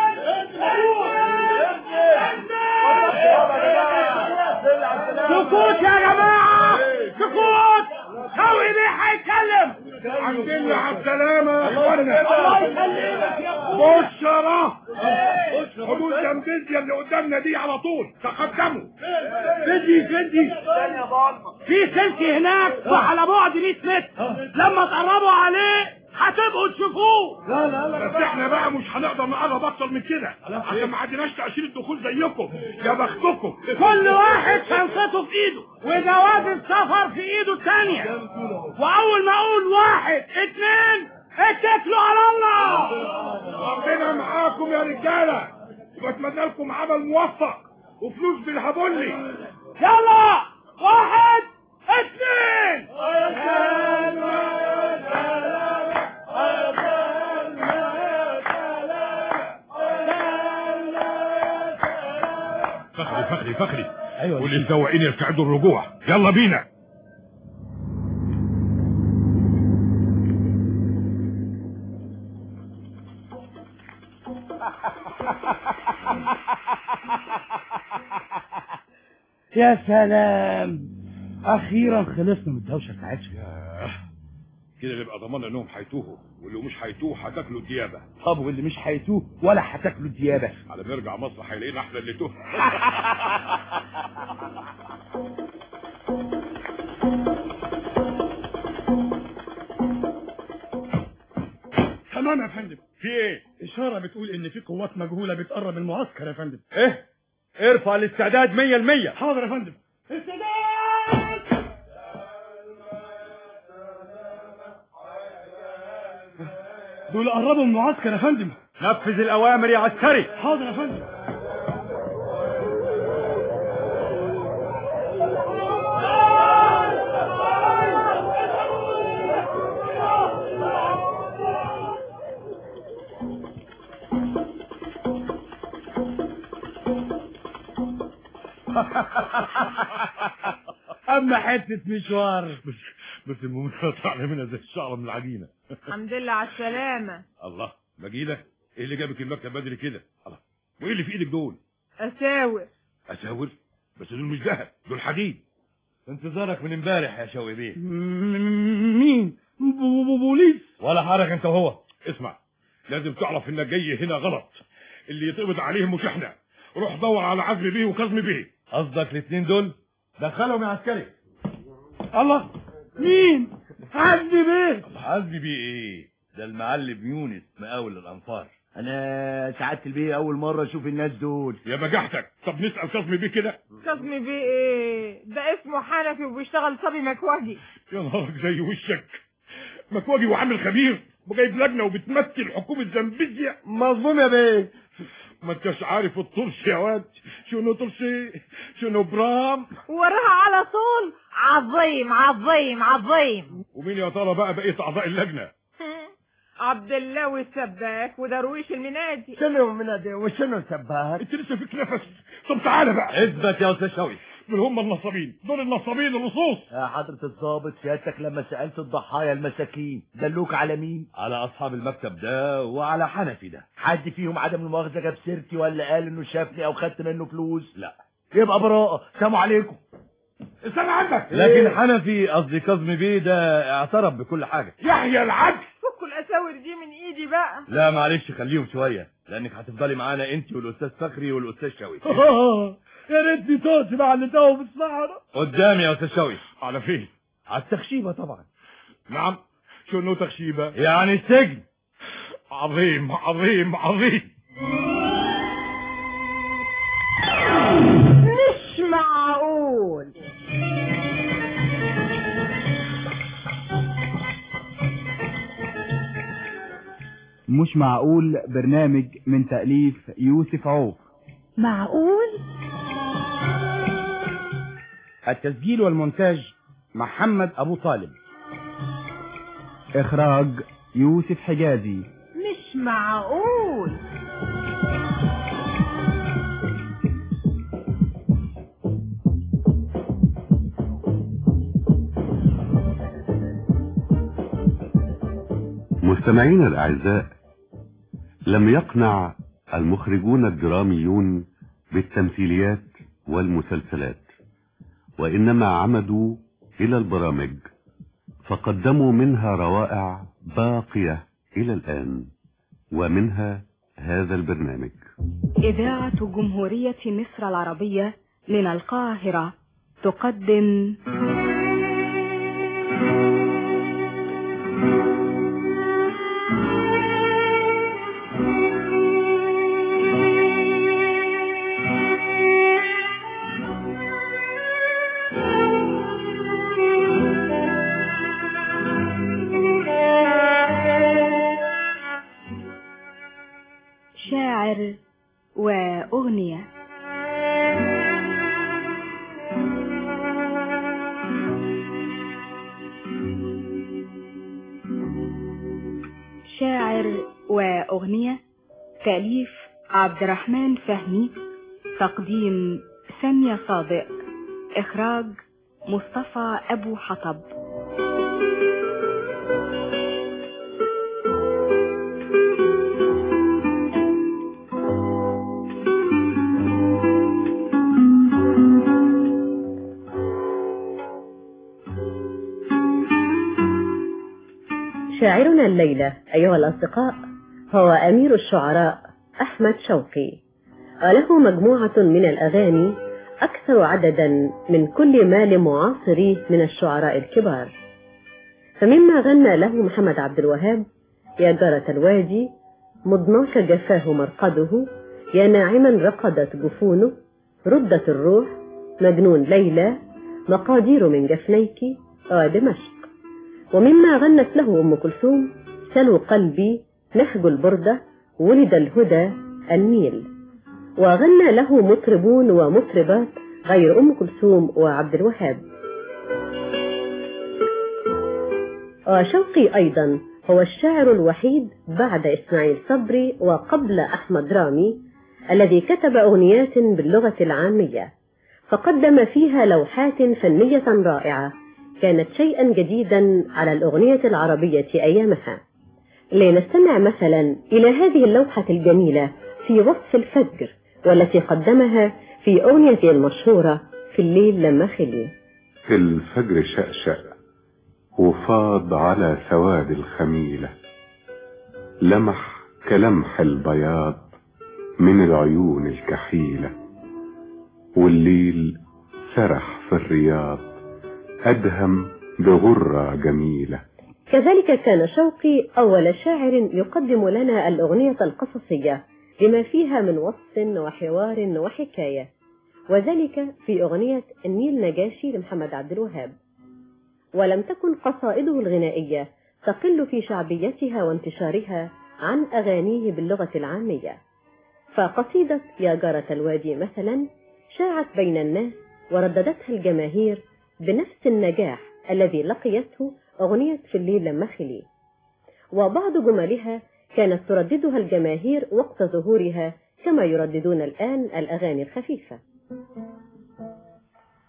سكوت يا جماعة سكوت شوقي بيه هيتكلم الحمد لله على السلامه يا اخوانا الله يسلمك يا اخويا بشرى حدود زنبيزيا اللي قدامنا دي على طول تقدموا فدي فدي في سلك هناك وعلى بعد 100 متر لما تقربوا عليه هتبقوا تشوفوه بس احنا بقى مش هنقدر نقرب اكتر من كده عشان ما عندناش تاشيره دخول زيكم يا بختكم كل واحد شنطته في ايده وجواز السفر في ايده الثانية واول ما اقول واحد اتنين اتكلوا على الله ربنا معاكم يا رجاله وبتمنى لكم عمل موفق وفلوس بالهبولي يلا واحد اتنين فخري فخري فخري ايوه وللزواقين يستعدوا الرجوع يلا بينا يا سلام اخيرا خلصنا من الدوشه بتاعتهم ياه. كده نبقى ضمننا انهم هيتوهوا واللي مش هيتوه هتاكلوا الديابه طب واللي مش هيتوه ولا هتاكلوا الديابه على ما يرجع مصر هيلاقينا احنا اللي توه تمام يا فندم في ايه اشارة بتقول ان في قوات مجهولة بتقرب من المعسكر يا فندم ايه ارفع الاستعداد 100% حاضر يا فندم استعداد دول قربوا من المعسكر يا فندم نفذ الاوامر يا عسكري حاضر يا فندم اما حته مشوار بس بس المهم طلعنا منها زي الشعره من العجينه الحمد لله على السلامة الله مجيده ايه اللي جابك المكتب بدري كده الله وايه اللي في ايدك دول أساور اساور بس دول مش ذهب دول حديد انتظارك من امبارح يا شوقي بيه مين بو- بو- بوليس ولا حرك انت وهو اسمع لازم تعرف انك جاي هنا غلط اللي يتقبض عليهم مش احنا روح دور على عزمي بيه وكظمي بيه قصدك الاثنين دول دخلهم يا عسكري الله مين عزمي بيه عزمي بيه ايه ده المعلم يونس مقاول الانفار انا سعادة البيه اول مرة اشوف الناس دول يا بجحتك طب نسال كظمي بيه كده كظمي بيه ايه ده اسمه حنفي وبيشتغل صبي مكواجي يا نهارك زي وشك مكواجي وعامل خبير وجايب لجنه وبتمثل حكومه زنبيزيا مظلوم يا بيه ما انتش عارف الطرش يا واد شنو طرشي شنو برام وراها على طول عظيم عظيم عظيم ومين يا ترى بقى بقيه اعضاء اللجنه عبد الله والسباك ودرويش المنادي شنو من ده وشنو سباك انت لسه فيك نفس طب تعالى بقى اثبت يا استاذ شوقي دول هم النصابين دول النصابين اللصوص يا حضرة الضابط سيادتك لما سألت الضحايا المساكين دلوك على مين؟ على اصحاب المكتب ده وعلى حنفي ده حد فيهم عدم المؤاخذة جاب سيرتي ولا قال انه شافني او خدت منه فلوس؟ لا يبقى براءة سلام عليكم استنى عندك لكن حنفي قصدي كاظم بيه ده اعترف بكل حاجه يحيى العدل فكوا الاساور دي من ايدي بقى لا معلش خليهم شويه لانك هتفضلي معانا انت والاستاذ فخري والاستاذ شوقي يا ريتني توت مع اللي توه في الصحراء قدامي يا استاذ شوقي على فين على التخشيبه طبعا نعم شنو تخشيبه يعني السجن عظيم عظيم عظيم مش معقول مش معقول برنامج من تأليف يوسف عوف معقول التسجيل والمونتاج محمد ابو طالب إخراج يوسف حجازي مش معقول مستمعينا الأعزاء لم يقنع المخرجون الدراميون بالتمثيليات والمسلسلات وإنما عمدوا إلى البرامج فقدموا منها روائع باقية إلى الآن ومنها هذا البرنامج إذاعة جمهورية مصر العربية من القاهرة تقدم شاعر وأغنية شاعر وأغنية تأليف عبد الرحمن فهمي تقديم سامية صادق إخراج مصطفى أبو حطب شاعرنا الليلة أيها الأصدقاء هو أمير الشعراء أحمد شوقي وله مجموعة من الأغاني أكثر عددا من كل ما لمعاصريه من الشعراء الكبار فمما غنى له محمد عبد الوهاب يا جارة الوادي مضناك جفاه مرقده يا ناعما رقدت جفونه ردت الروح مجنون ليلى مقادير من جفنيك ودمشق ومما غنت له أم كلثوم سلو قلبي نهج البردة ولد الهدى النيل وغنى له مطربون ومطربات غير أم كلثوم وعبد الوهاب وشوقي أيضا هو الشاعر الوحيد بعد إسماعيل صبري وقبل أحمد رامي الذي كتب أغنيات باللغة العامية فقدم فيها لوحات فنية رائعة كانت شيئا جديدا على الأغنية العربية أيامها لنستمع مثلا إلى هذه اللوحة الجميلة في وصف الفجر والتي قدمها في أغنيته المشهورة في الليل لما خلي في الفجر شأشأ وفاض على سواد الخميلة لمح كلمح البياض من العيون الكحيلة والليل سرح في الرياض أدهم بغرة جميلة كذلك كان شوقي أول شاعر يقدم لنا الأغنية القصصية لما فيها من وصف وحوار وحكاية وذلك في أغنية النيل نجاشي لمحمد عبد الوهاب ولم تكن قصائده الغنائية تقل في شعبيتها وانتشارها عن أغانيه باللغة العامية فقصيدة يا جارة الوادي مثلا شاعت بين الناس ورددتها الجماهير بنفس النجاح الذي لقيته أغنية في الليل لما خلي وبعض جملها كانت ترددها الجماهير وقت ظهورها كما يرددون الآن الأغاني الخفيفة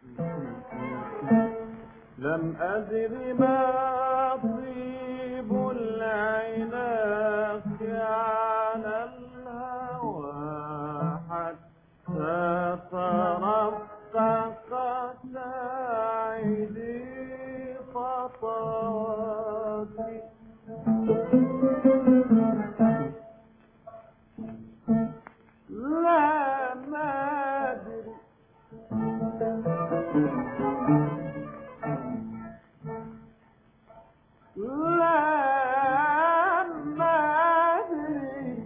لم أدر ما طيب العناق على الهوى حتى ترفق سعيدي خطواتي لا ما أدري لا ما أدري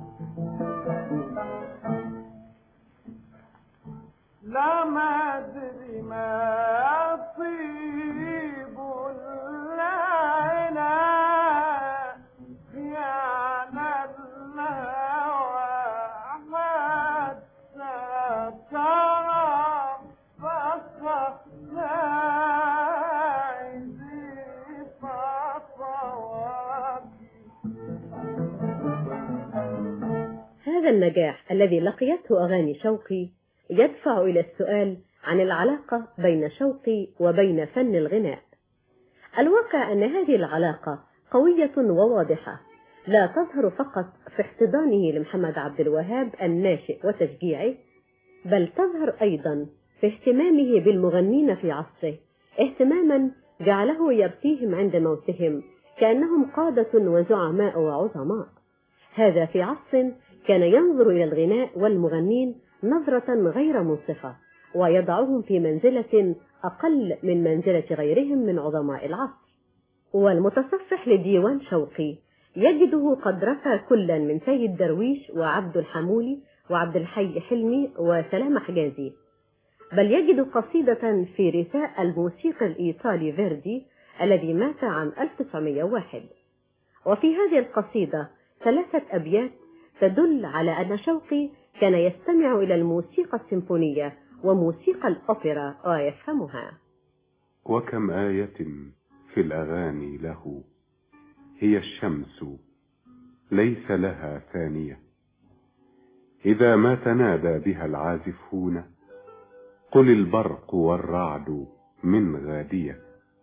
لا ما أدري ما طيب العنى على الهوى حتى ترفق سعيدي خطواتي هذا النجاح الذي لقيته أغاني شوقي يدفع إلى السؤال عن العلاقة بين شوقي وبين فن الغناء الواقع أن هذه العلاقة قوية وواضحة لا تظهر فقط في احتضانه لمحمد عبد الوهاب الناشئ وتشجيعه بل تظهر أيضا في اهتمامه بالمغنين في عصره اهتماما جعله يبكيهم عند موتهم كأنهم قادة وزعماء وعظماء هذا في عصر كان ينظر إلى الغناء والمغنين نظرة غير منصفة ويضعهم في منزلة أقل من منزلة غيرهم من عظماء العصر والمتصفح لديوان شوقي يجده قد رثى كلا من سيد درويش وعبد الحمولي وعبد الحي حلمي وسلام حجازي بل يجد قصيدة في رثاء الموسيقى الإيطالي فيردي الذي مات عام 1901 وفي هذه القصيدة ثلاثة أبيات تدل على أن شوقي كان يستمع إلى الموسيقى السيمفونية وموسيقى الأوبرا ويفهمها وكم آية في الأغاني له هي الشمس ليس لها ثانية إذا ما تنادى بها العازفون قل البرق والرعد من غادية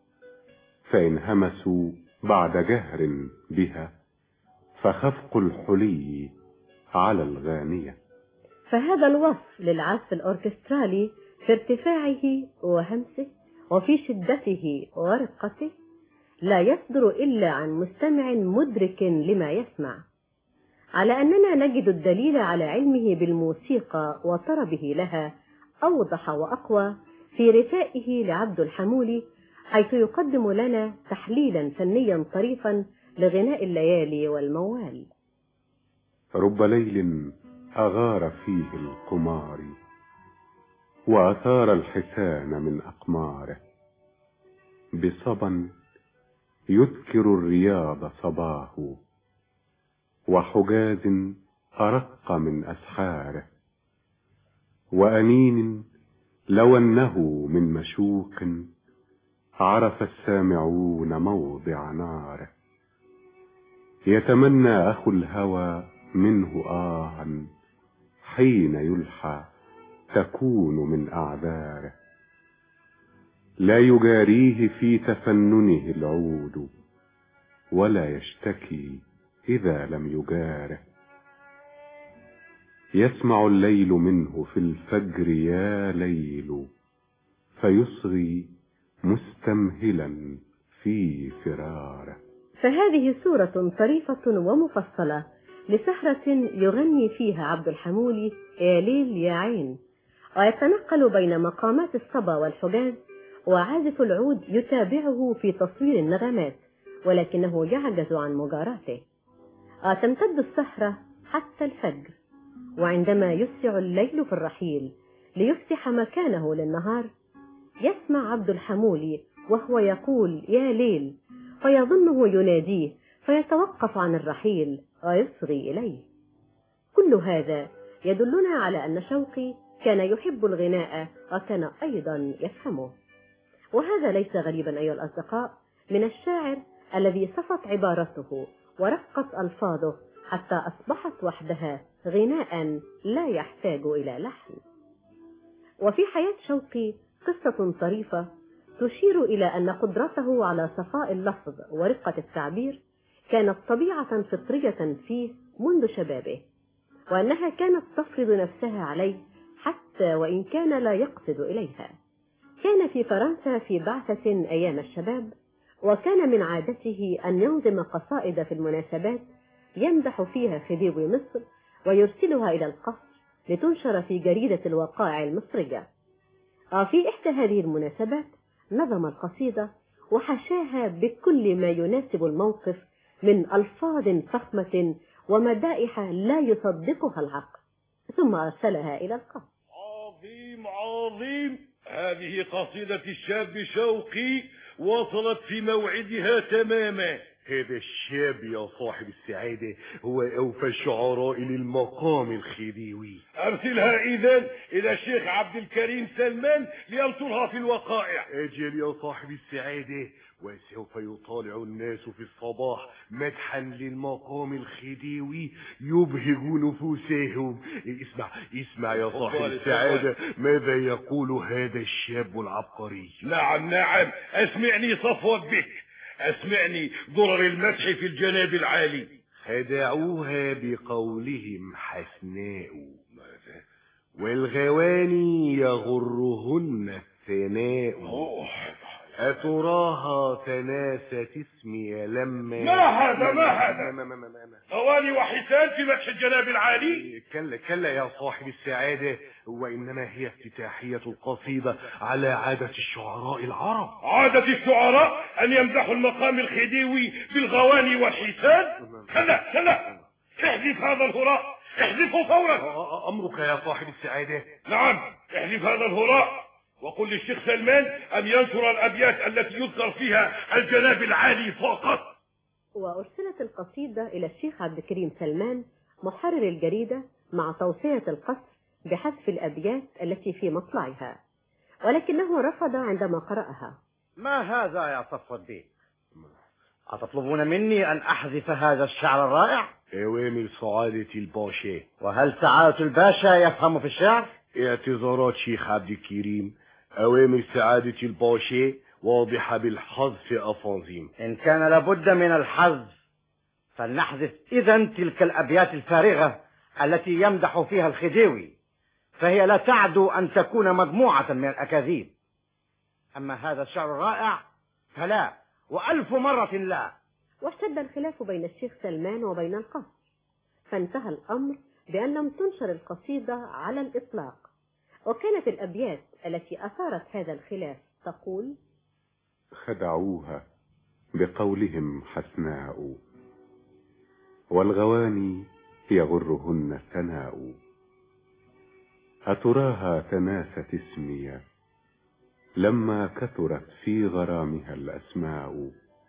فإن همسوا بعد جهر بها فخفق الحلي على الغانية فهذا الوصف للعزف الأوركسترالي في ارتفاعه وهمسه وفي شدته ورقته لا يصدر إلا عن مستمع مدرك لما يسمع على أننا نجد الدليل على علمه بالموسيقى وطربه لها أوضح وأقوى في رثائه لعبد الحمولي حيث يقدم لنا تحليلا فنيا طريفا لغناء الليالي والموال رب ليل أغار فيه القمار وأثار الحسان من أقماره بصبا يذكر الرياض صباه وحجاز أرق من أسحاره وأنين لو أنه من مشوق عرف السامعون موضع ناره يتمنى أخو الهوى منه آها حين يلحى تكون من أعذاره لا يجاريه في تفننه العود ولا يشتكي إذا لم يجاره يسمع الليل منه في الفجر يا ليل فيصغي مستمهلا في فراره فهذه صورة طريفة ومفصلة لسهرة يغني فيها عبد الحمولي يا ليل يا عين ويتنقل بين مقامات الصبا والحجاز وعازف العود يتابعه في تصوير النغمات ولكنه يعجز عن مجاراته وتمتد السهرة حتى الفجر وعندما يسرع الليل في الرحيل ليفتح مكانه للنهار يسمع عبد الحمولي وهو يقول يا ليل فيظنه يناديه فيتوقف عن الرحيل ويصغي إليه كل هذا يدلنا على أن شوقي كان يحب الغناء وكان أيضا يفهمه وهذا ليس غريبا أيها الأصدقاء من الشاعر الذي صفت عبارته ورقت ألفاظه حتى أصبحت وحدها غناء لا يحتاج إلى لحن وفي حياة شوقي قصة طريفة تشير إلى أن قدرته على صفاء اللفظ ورقة التعبير كانت طبيعة فطرية فيه منذ شبابه وأنها كانت تفرض نفسها عليه حتى وإن كان لا يقصد إليها كان في فرنسا في بعثة أيام الشباب وكان من عادته أن ينظم قصائد في المناسبات يمدح فيها خديوي مصر ويرسلها إلى القصر لتنشر في جريدة الوقائع المصرية وفي إحدى هذه المناسبات نظم القصيدة وحشاها بكل ما يناسب الموقف من ألفاظ فخمة ومدائح لا يصدقها العقل ثم أرسلها إلى القصر عظيم عظيم هذه قصيدة الشاب شوقي وصلت في موعدها تماما هذا الشاب يا صاحب السعادة هو أوفى الشعراء للمقام الخديوي أرسلها إذا إلى الشيخ عبد الكريم سلمان لينشرها في الوقائع أجل يا صاحب السعادة وسوف يطالع الناس في الصباح مدحا للمقام الخديوي يبهج نفوسهم اسمع اسمع يا صاحب تفضل، السعادة ماذا يقول هذا الشاب العبقري نعم نعم أسمعني صفوة بك أسمعني ضرر المدح في الجناب العالي خدعوها بقولهم حسناء والغواني يغرهن الثناء أتراها تناست اسمي لما ما هذا ما هذا ما ما ما ما ما. غواني وحسان في مدح الجناب العالي كلا كلا يا صاحب السعادة وإنما هي افتتاحية القصيدة على عادة الشعراء العرب عادة الشعراء أن يمدحوا المقام الخديوي بالغواني والحسان كلا كلا احذف هذا الهراء احذفه فورا أمرك يا صاحب السعادة نعم احذف هذا الهراء وقل للشيخ سلمان أن ينشر الأبيات التي يذكر فيها الجناب العالي فقط وأرسلت القصيدة إلى الشيخ عبد الكريم سلمان محرر الجريدة مع توصية القصر بحذف الأبيات التي في مطلعها ولكنه رفض عندما قرأها ما هذا يا صفوة بيه أتطلبون مني أن أحذف هذا الشعر الرائع أوامر سعادة الباشا وهل سعادة الباشا يفهم في الشعر اعتذارات شيخ عبد الكريم أوامر سعادة الباشا واضحة بالحذف أفانزيم إن كان لابد من الحذف فلنحذف إذا تلك الأبيات الفارغة التي يمدح فيها الخديوي فهي لا تعدو أن تكون مجموعة من الأكاذيب أما هذا الشعر الرائع فلا وألف مرة لا واشتد الخلاف بين الشيخ سلمان وبين القصر فانتهى الأمر بأن لم تنشر القصيدة على الإطلاق وكانت الأبيات التي أثارت هذا الخلاف تقول خدعوها بقولهم حسناء والغواني يغرهن الثناء أتراها تناست اسمي لما كثرت في غرامها الأسماء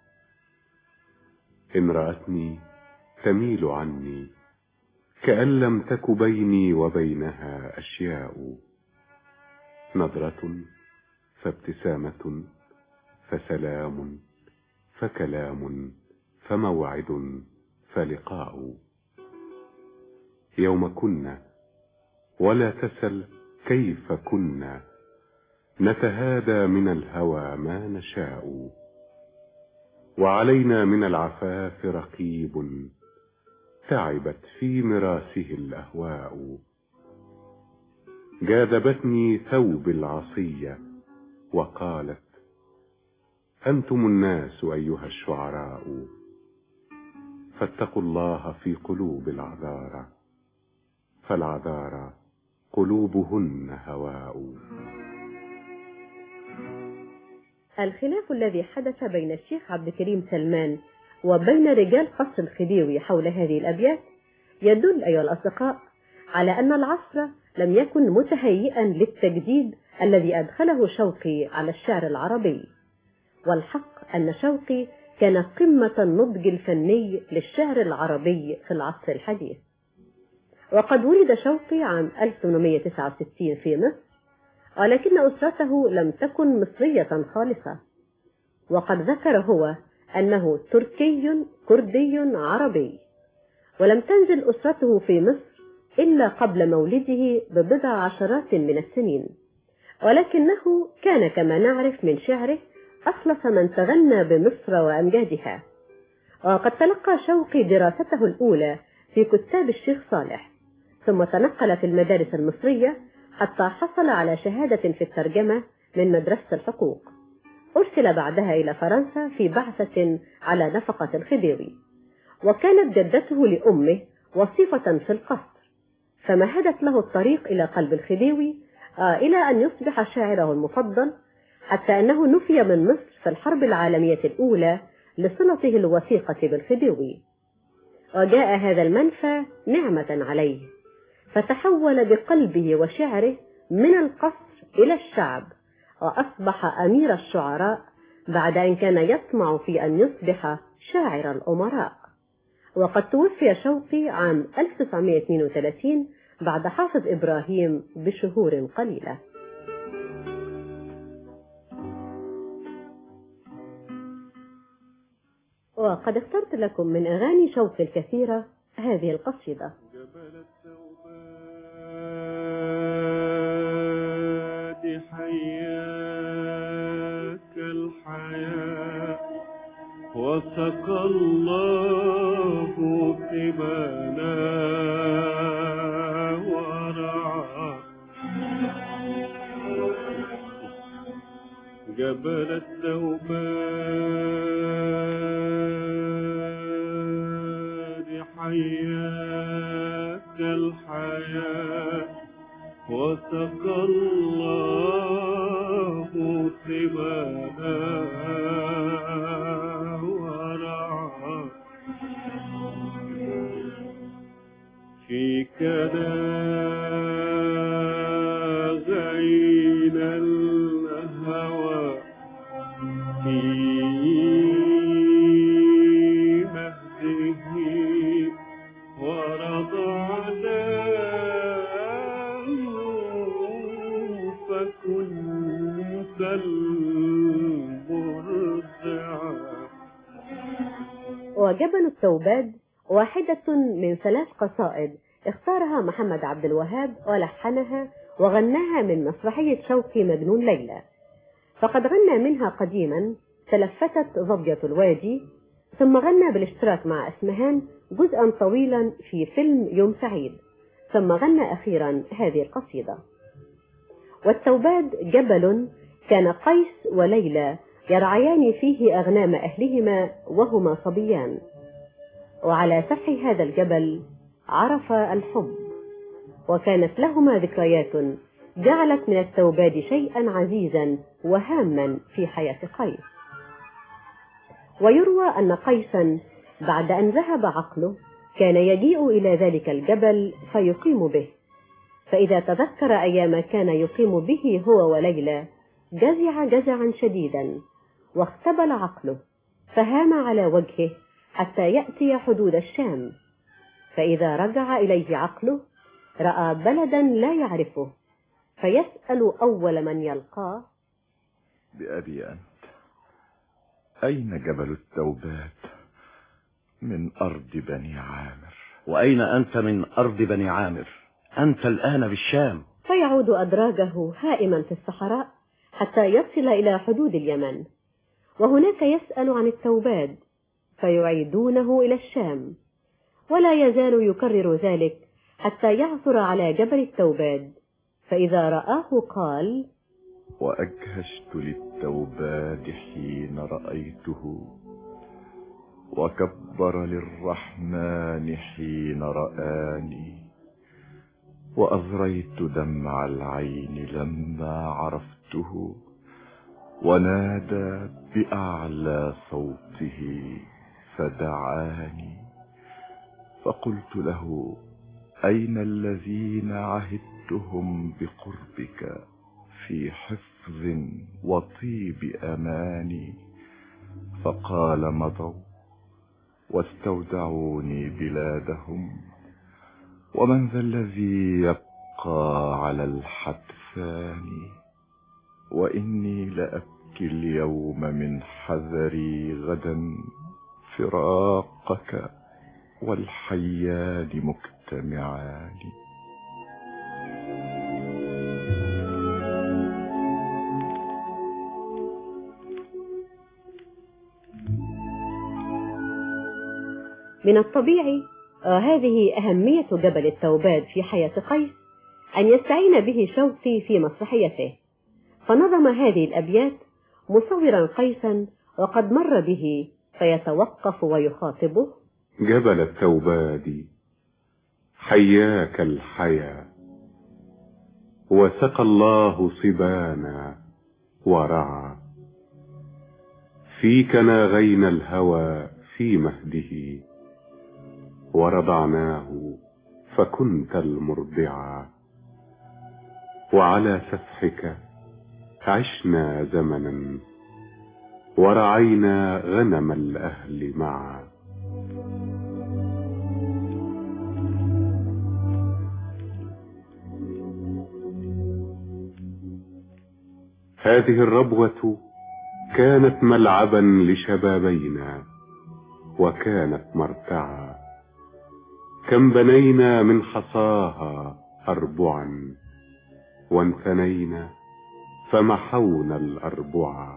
إن رأتني تميل عني كأن لم تك بيني وبينها أشياء نظرة فابتسامة فسلام فكلام فموعد فلقاء يوم كنا ولا تسل كيف كنا نتهادى من الهوى ما نشاء وعلينا من العفاف رقيب تعبت في مراسه الأهواء جاذبتني ثوب العصية وقالت أنتم الناس أيها الشعراء فاتقوا الله في قلوب العذارى فالعذارى قلوبهن هواء الخلاف الذي حدث بين الشيخ عبد الكريم سلمان وبين رجال قصر الخديوي حول هذه الأبيات يدل أيها الأصدقاء على أن العصر لم يكن متهيئا للتجديد الذي أدخله شوقي على الشعر العربي والحق أن شوقي كان قمة النضج الفني للشعر العربي في العصر الحديث وقد ولد شوقي عام 1869 في مصر ولكن أسرته لم تكن مصرية خالصة وقد ذكر هو أنه تركي كردي عربي ولم تنزل أسرته في مصر إلا قبل مولده ببضع عشرات من السنين ولكنه كان كما نعرف من شعره أخلص من تغنى بمصر وأمجادها وقد تلقى شوقي دراسته الأولى في كتاب الشيخ صالح ثم تنقل في المدارس المصرية حتى حصل على شهادة في الترجمة من مدرسة الحقوق أرسل بعدها إلى فرنسا في بعثة على نفقة الخديوي وكانت جدته لأمه وصيفة في القصر فمهدت له الطريق إلى قلب الخديوي آه إلى أن يصبح شاعره المفضل حتى أنه نفي من مصر في الحرب العالمية الأولى لصلته الوثيقة بالخديوي وجاء هذا المنفى نعمة عليه فتحول بقلبه وشعره من القصر إلى الشعب وأصبح أمير الشعراء بعد أن كان يطمع في أن يصبح شاعر الأمراء وقد توفي شوقي عام 1932 بعد حافظ إبراهيم بشهور قليلة وقد اخترت لكم من أغاني شوقي الكثيرة هذه القصيدة حياك الحياة وسقى الله قبانا ورعى جبل التوبان حياك الحياة وسقى الله سبانا ورعى فيك غين الهوى في مهده ورضعناه فكنت المرضعة وجبل التوباد واحدة من ثلاث قصائد اختارها محمد عبد الوهاب ولحنها وغناها من مسرحية شوقي مجنون ليلى فقد غنى منها قديما تلفتت ضبية الوادي ثم غنى بالاشتراك مع اسمهان جزءا طويلا في فيلم يوم سعيد ثم غنى أخيرا هذه القصيدة والتوباد جبل كان قيس وليلى يرعيان فيه أغنام أهلهما وهما صبيان وعلى سفح هذا الجبل عرف الحب وكانت لهما ذكريات جعلت من التوباد شيئا عزيزا وهاما في حياة قيس ويروى أن قيسا بعد أن ذهب عقله كان يجيء إلى ذلك الجبل فيقيم به فإذا تذكر أيام كان يقيم به هو وليلى جزع جزعا شديدا واختبل عقله فهام على وجهه حتى يأتي حدود الشام فإذا رجع إليه عقله رأى بلدا لا يعرفه فيسأل أول من يلقاه بأبي أنت أين جبل التوبات من أرض بني عامر وأين أنت من أرض بني عامر أنت الآن بالشام فيعود أدراجه هائما في الصحراء حتى يصل إلى حدود اليمن وهناك يسأل عن التوباد فيعيدونه إلى الشام ولا يزال يكرر ذلك حتى يعثر على جبل التوباد فإذا رآه قال وأجهشت للتوباد حين رأيته وكبر للرحمن حين رآني وأذريت دمع العين لما عرفته ونادى بأعلى صوته فدعاني فقلت له أين الذين عهدتهم بقربك في حفظ وطيب أماني فقال مضوا واستودعوني بلادهم ومن ذا الذي يبقى على الحتفان وإني لأبكي اليوم من حذري غدا فراقك والحيان مجتمعان من الطبيعي آه، هذه أهمية جبل التوباد في حياة قيس أن يستعين به شوقي في مسرحيته فنظم هذه الأبيات مصورا قيسا وقد مر به فيتوقف ويخاطبه جبل التوباد حياك الحيا وسقى الله صبانا ورعى فيك ناغينا الهوى في مهده ورضعناه فكنت المرضعا وعلى سفحك عشنا زمنا ورعينا غنم الأهل معا هذه الربوة كانت ملعبا لشبابينا وكانت مرتعا كم بنينا من حصاها أربعا وانثنينا فمحونا الأربعا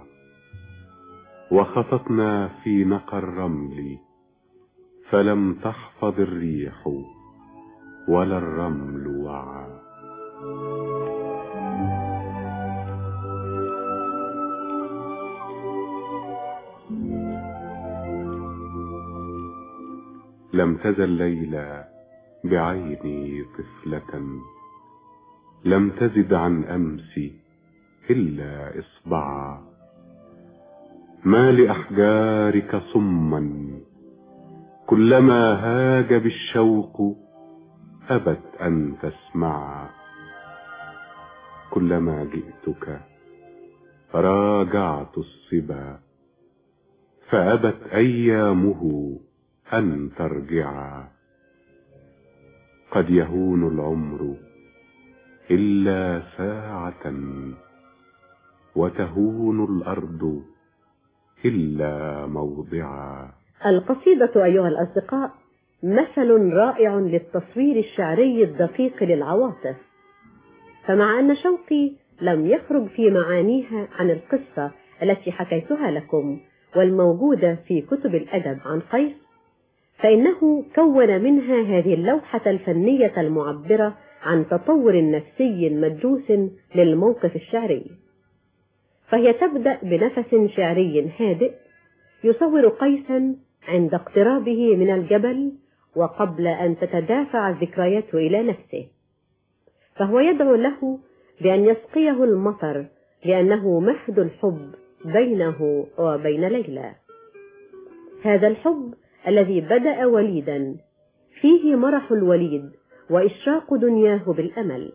وخططنا في نقى الرمل فلم تحفظ الريح ولا الرمل وعى لم تزل ليلى بعيني طفلة لم تزد عن أمس إلا إصبعا ما لأحجارك صما كلما هاج بالشوق أبت أن تسمعا كلما جئتك راجعت الصبا فأبت أيامه أن ترجعا قد يهون العمر إلا ساعة وتهون الأرض إلا موضعا القصيدة أيها الأصدقاء مثل رائع للتصوير الشعري الدقيق للعواطف فمع أن شوقي لم يخرج في معانيها عن القصة التي حكيتها لكم والموجودة في كتب الأدب عن قيس فإنه كون منها هذه اللوحة الفنية المعبرة عن تطور نفسي مدروس للموقف الشعري فهي تبدأ بنفس شعري هادئ يصور قيسا عند اقترابه من الجبل وقبل أن تتدافع ذكرياته إلى نفسه فهو يدعو له بأن يسقيه المطر لأنه مهد الحب بينه وبين ليلى هذا الحب الذي بدأ وليدا فيه مرح الوليد وإشراق دنياه بالأمل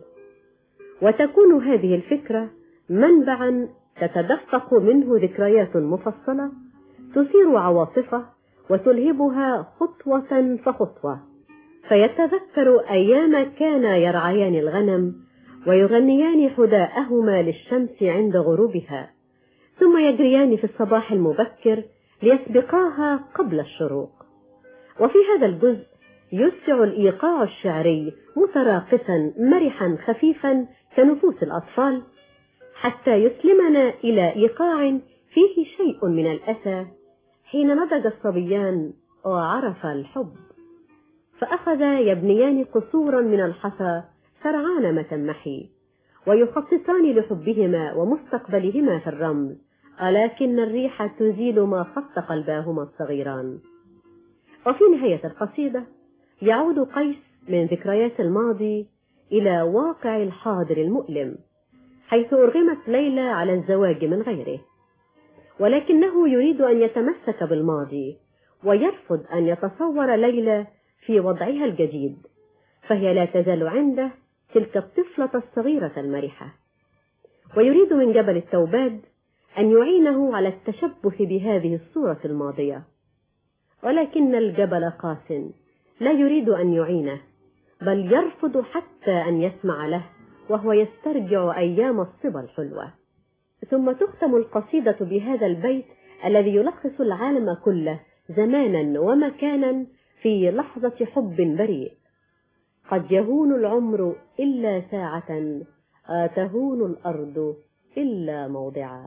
وتكون هذه الفكرة منبعا تتدفق منه ذكريات مفصلة تثير عواطفه وتلهبها خطوة فخطوة فيتذكر أيام كان يرعيان الغنم ويغنيان حداءهما للشمس عند غروبها ثم يجريان في الصباح المبكر ليسبقاها قبل الشروق وفي هذا الجزء يسع الإيقاع الشعري متراقصا مرحا خفيفا كنفوس الأطفال حتى يسلمنا إلى إيقاع فيه شيء من الأسى حين نضج الصبيان وعرف الحب فأخذ يبنيان قصورا من الحصى سرعان ما تنمحي ويخططان لحبهما ومستقبلهما في الرمل ولكن الريح تزيل ما خط قلباهما الصغيران وفي نهاية القصيدة يعود قيس من ذكريات الماضي إلى واقع الحاضر المؤلم حيث أرغمت ليلى على الزواج من غيره ولكنه يريد أن يتمسك بالماضي ويرفض أن يتصور ليلى في وضعها الجديد فهي لا تزال عنده تلك الطفلة الصغيرة المرحة ويريد من جبل التوباد أن يعينه على التشبث بهذه الصورة الماضية ولكن الجبل قاس لا يريد أن يعينه بل يرفض حتى أن يسمع له وهو يسترجع أيام الصبا الحلوة ثم تختم القصيدة بهذا البيت الذي يلخص العالم كله زمانا ومكانا في لحظة حب بريء قد يهون العمر إلا ساعة آتهون الأرض إلا موضعا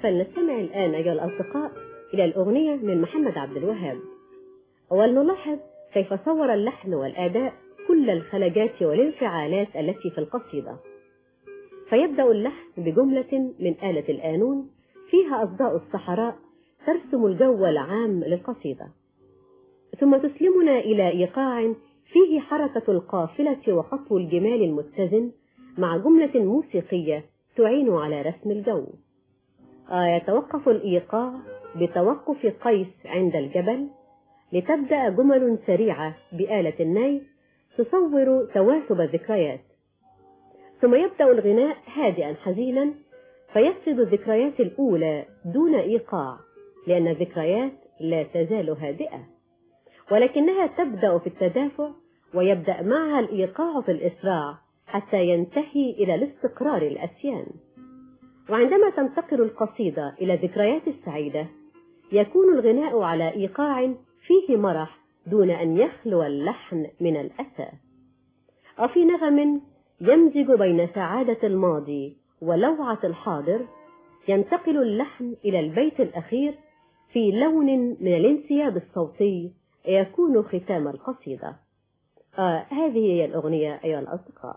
فلنستمع الآن أيها الأصدقاء إلى الأغنية من محمد عبد الوهاب ولنلاحظ كيف صور اللحن والأداء كل الخلجات والانفعالات التي في القصيدة فيبدأ اللحن بجملة من آلة القانون فيها أصداء الصحراء ترسم الجو العام للقصيدة ثم تسلمنا إلى إيقاع فيه حركة القافلة وخطو الجمال المتزن مع جملة موسيقية تعين على رسم الجو آه يتوقف الإيقاع بتوقف قيس عند الجبل لتبدأ جمل سريعة بآلة الناي تصور تواثب الذكريات ثم يبدأ الغناء هادئا حزينا فيفسد الذكريات الأولى دون إيقاع لأن الذكريات لا تزال هادئة ولكنها تبدأ في التدافع ويبدأ معها الإيقاع في الإسراع حتى ينتهي إلى الاستقرار الأسيان وعندما تنتقل القصيدة إلى الذكريات السعيدة يكون الغناء على إيقاع فيه مرح دون أن يخلو اللحن من الأسى وفي نغم يمزج بين سعادة الماضي ولوعة الحاضر ينتقل اللحن إلى البيت الأخير في لون من الانسياب الصوتي يكون ختام القصيدة آه هذه هي الأغنية أيها الأصدقاء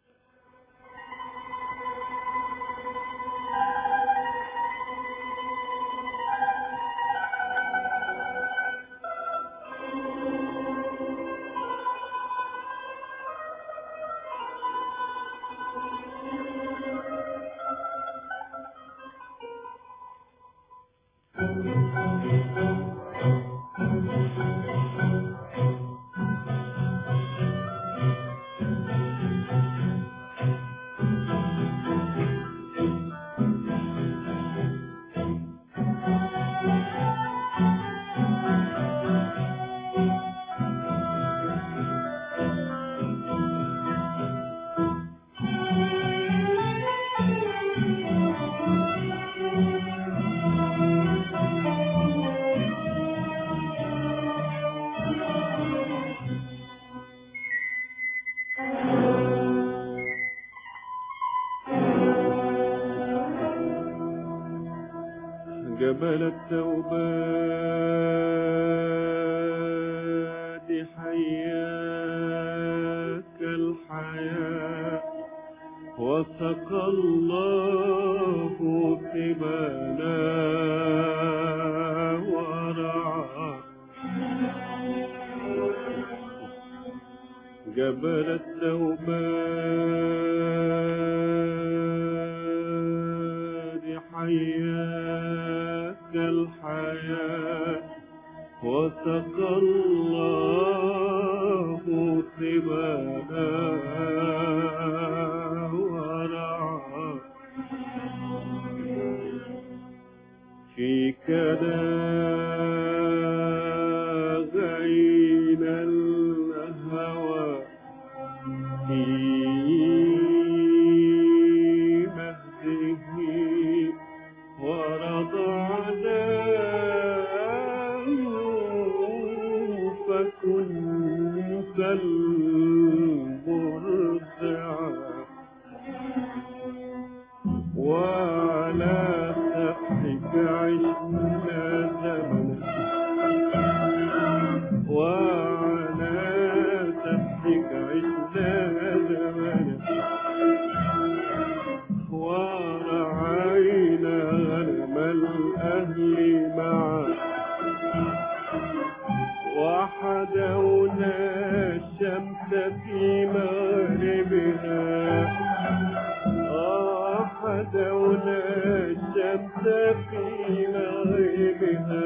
جبل التوبات حياك الحياة وسقى الله قبلا ورعى جبل التوبات حياك الحياة وسقى الله قبلا ورعى فيك غين الهوى في مهده ورضعناه فكنت المرضعة وعلى سحرك عشنا زمنا وعلى سحرك عشنا زمنا ورعينا غنم الأهل معا وحدونا الشمس في مغربها وحدونا الشمس في مغربها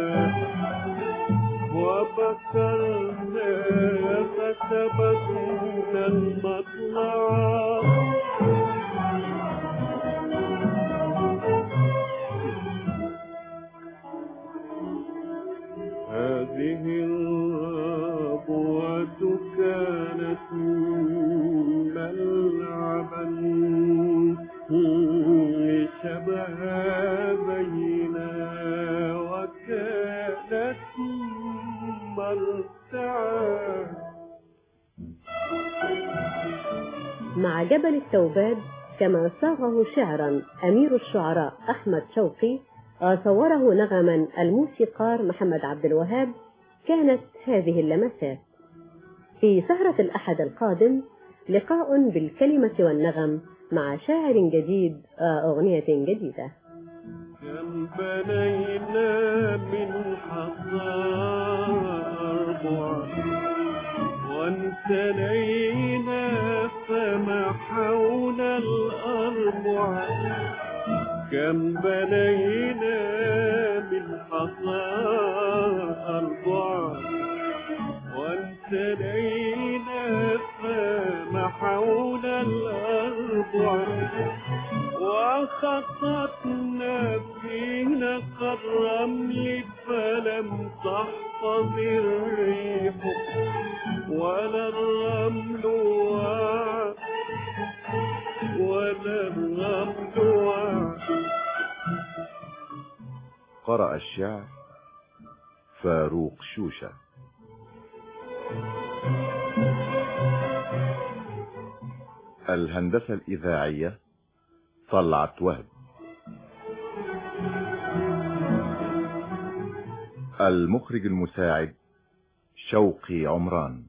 وبكرنا فسبقنا المطلع هذه الربوة كانت ملعبا لشبابينا وكانت مرتعا مع جبل التوباد كما صاغه شعرا أمير الشعراء أحمد شوقي صوره نغما الموسيقار محمد عبد الوهاب كانت هذه اللمسات في سهرة الأحد القادم لقاء بالكلمة والنغم مع شاعر جديد وأغنية جديدة كم بنينا من حصار وانتنينا فمحونا الأربع كم بنينا من حصار وانتنينا فمحونا الأربع وخططنا فينا الرمل فلم تحفظ الريح ولا الرمل وعى ولا الرمل وعى قرأ الشعر فاروق شوشة الهندسة الإذاعية طلعت وهب المخرج المساعد شوقي عمران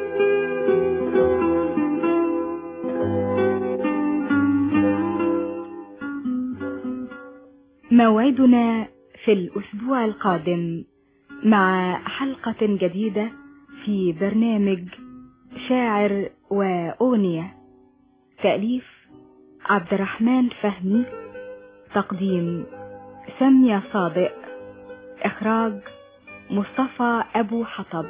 موعدنا في الأسبوع القادم مع حلقة جديدة في برنامج شاعر وأغنية تأليف عبد الرحمن فهمي تقديم سامية صادق إخراج مصطفى أبو حطب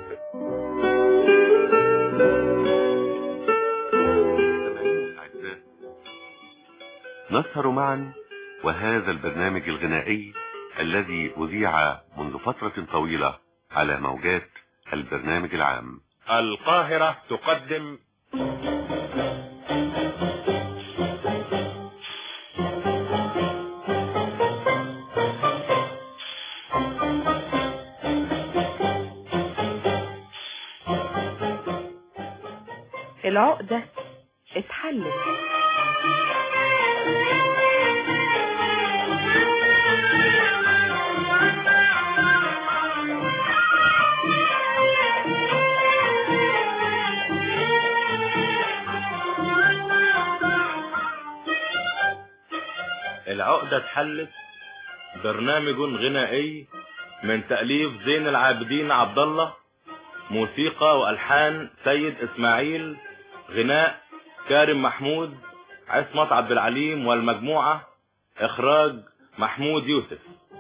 نسهر معا وهذا البرنامج الغنائي الذي أذيع منذ فترة طويلة على موجات البرنامج العام القاهرة تقدم العقدة اتحلت العقدة اتحلت برنامج غنائي من تأليف زين العابدين عبد الله موسيقى والحان سيد اسماعيل غناء كارم محمود عصمت عبد العليم والمجموعة اخراج محمود يوسف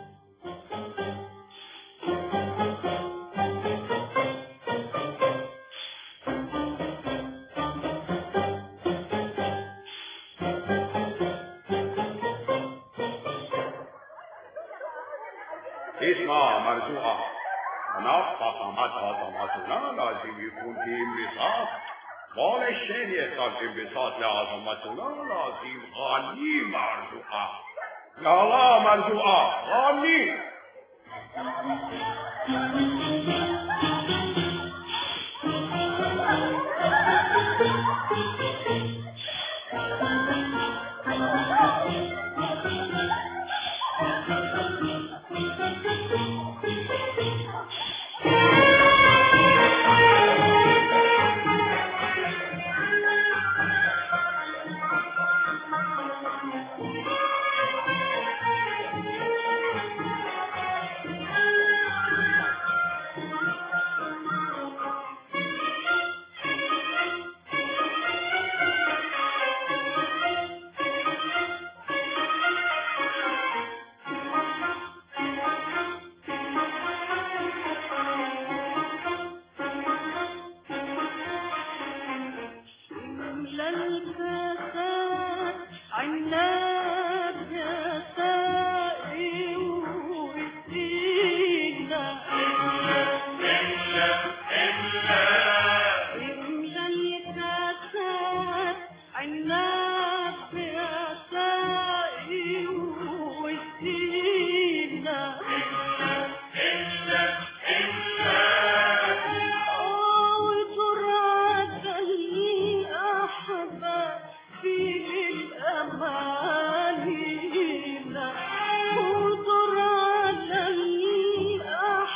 اسمع مرجوعة نفق مدها عظمتنا لازم يكون في انبساط والشين يحتاج انبساط لعظمتنا لازم غني مرجوعة يلا مرجوعة غني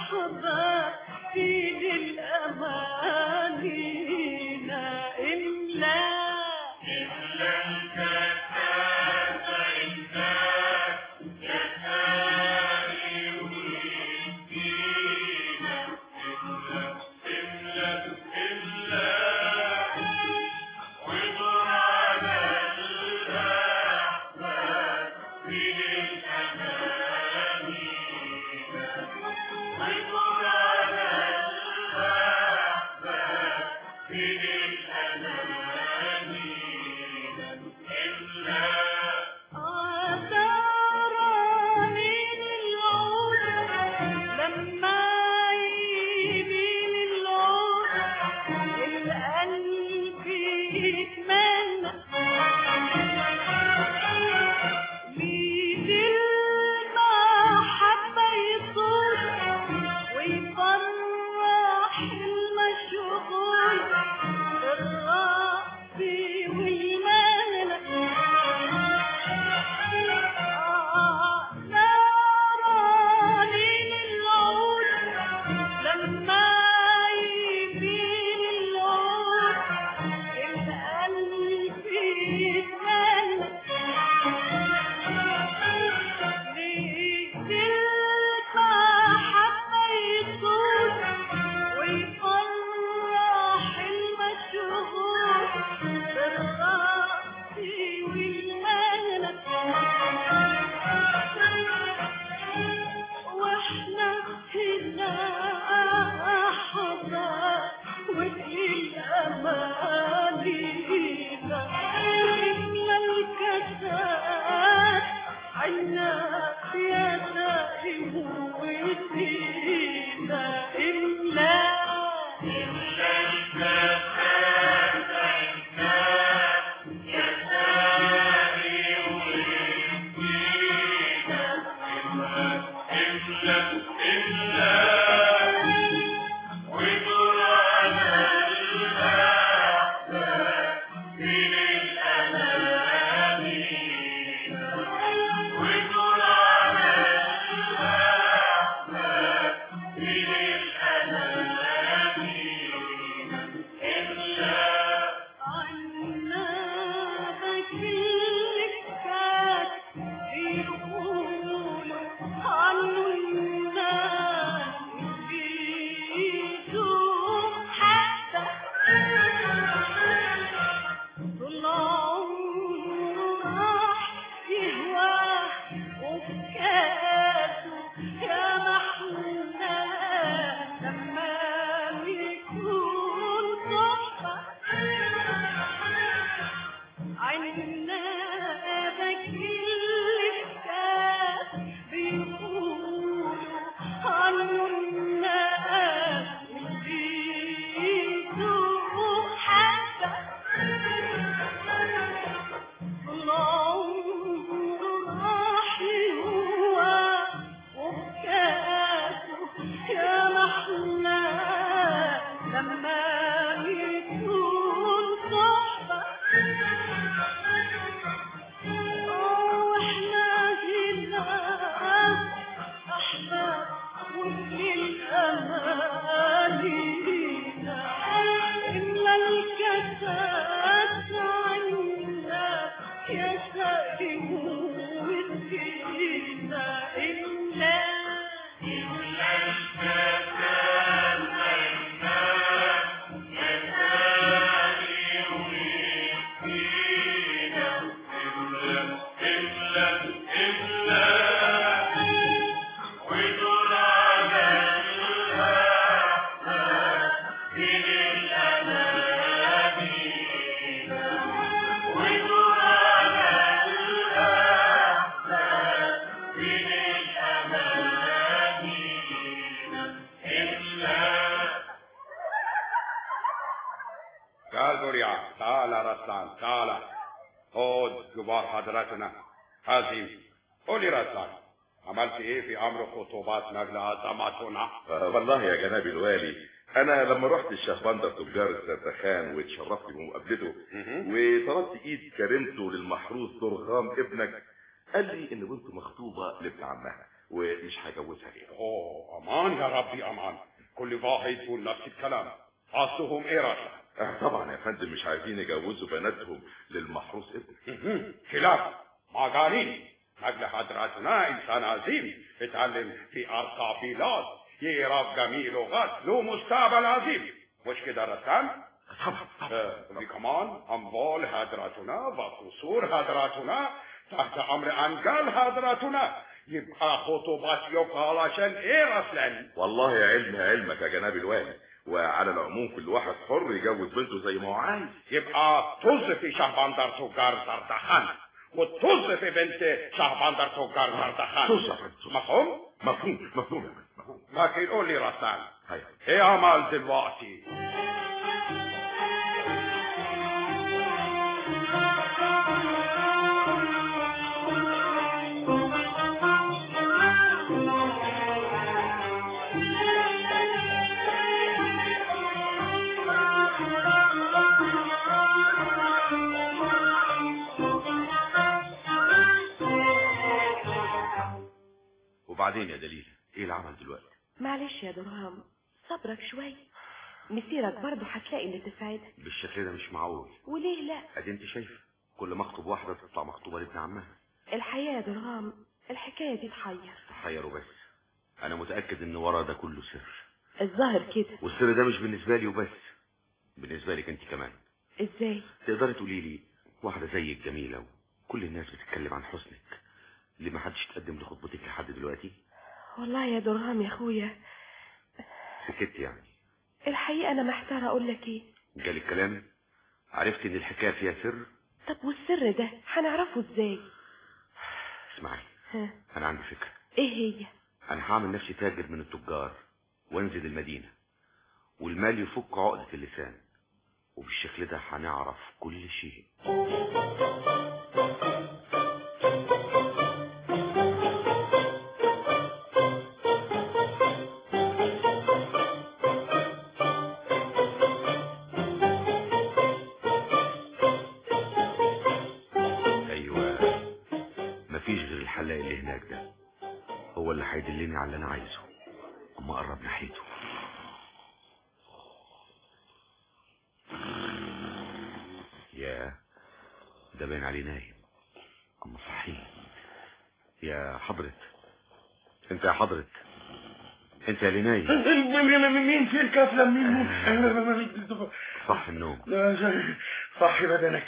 لحظة في الأمانينا إلا إلا الكفاف إلا كفائي ويدينا إلا إلا إلا وضرب الأحباب في الأمانينا وضرب الأحباب في الأمانينا إلا عذراني العود لما يميل العود القلب يتمنى مين المحبة يطول ويفرح المشغول الراضي والملك ناراني للعود لما يميل العود القلب يتملى ليه المحبة يطول ويفرح المشغول بالراضي والملك واحنا هنا حضر وكل امانينا إملا الكسات عنا يا سائم ودينا إملا إملا الكسات عنا يا سائم ودينا إملا إملا إملا وضرب الأحباب في الأمانينا وضرب الأحباب في الأمانينا إلا عنا بكلك كات يقولوا عنه الناس بيدوا حتى طول عمره راح يهواه وبكاته يا محمود لما يكون صحبة عنا بكلك كات بيقولوا عنه الناس بيدوا حتى طول عمره راح يهواه وبكاته يا محلى لما يكون صحبة واحنا هنا أحباب وفي الأمانينا إلا الكسات عنا يا سائم ودينا إلا إلا الكسات عنا يا سائم ودينا إلا إلا إلا وضرب الأحباب في الأمانينا وضرب الأحباب في الأمانينا إلا تعال دوريا تعال يا رسلان تعال خذ كبار حضرتنا حازم قول لي رسلان عملت ايه في امر خطوبات نجل عظمتنا آه، والله يا جناب الوالي انا لما رحت الشهبندر تجار الزرتخان واتشرفت بمقابلته وطلبت ايد كريمته للمحروس درغام ابنك قال لي ان بنته مخطوبه لابن عمها ومش هجوزها ليه اوه امان يا ربي امان كل واحد يقول نفس الكلام اصلهم ايه رشا آه طبعا يا فندم مش عايزين يجوزوا بناتهم للمحروس ابن خلاف ما قالين نقل حضرتنا انسان عظيم اتعلم في ارقى بلاد يعرف جميع لغات له مستقبل عظيم مش كده رسام؟ طبعا طبعا وكمان اموال حضرتنا وقصور حضرتنا تحت امر انقال حضرتنا يبقى خطوبات يقال عشان ايه اصلا؟ والله علم علمك يا جناب الوالي وعلى العموم كل واحد حر يجوز بنته زي ما هو عايز يبقى طز في شهبندر تجار زردخان وطز في بنت شهبندر تجار زردخان طز. مفهوم؟ مفهوم مفهوم يا فندم مفهوم لكن قول لي رسام هاي ايه عمل دلوقتي؟ وبعدين يا دليل ايه العمل دلوقتي معلش يا درهام صبرك شوي مسيرك برضه هتلاقي اللي تسعدك بالشكل ده مش معقول وليه لا ادي انت شايف كل ما اخطب واحده تطلع مخطوبه لابن عمها الحقيقة يا درهام الحكاية دي تحير تحيروا بس انا متاكد ان ورا ده كله سر الظاهر كده والسر ده مش بالنسبه لي وبس بالنسبه لك انت كمان ازاي تقدري تقولي لي واحده زيك جميله وكل الناس بتتكلم عن حسنك ليه ما حدش تقدم لخطبتك لحد دلوقتي والله يا درهام يا اخويا سكت يعني الحقيقة انا محتارة اقول لك ايه جالي الكلام عرفت ان الحكايه فيها سر طب والسر ده هنعرفه ازاي اسمعي ها انا عندي فكره ايه هي انا هعمل نفسي تاجر من التجار وانزل المدينه والمال يفك عقده اللسان وبالشكل ده هنعرف كل شيء ايوه مفيش غير الحلاق اللي هناك ده هو اللي هيدلني على اللي انا عايزه اما اقرب ناحيته يا ده باين عليه نايم اما صحيح يا حضرة انت يا حضرة انت اللي نايم مين في الكفلة مين صح النوم صحي بدنك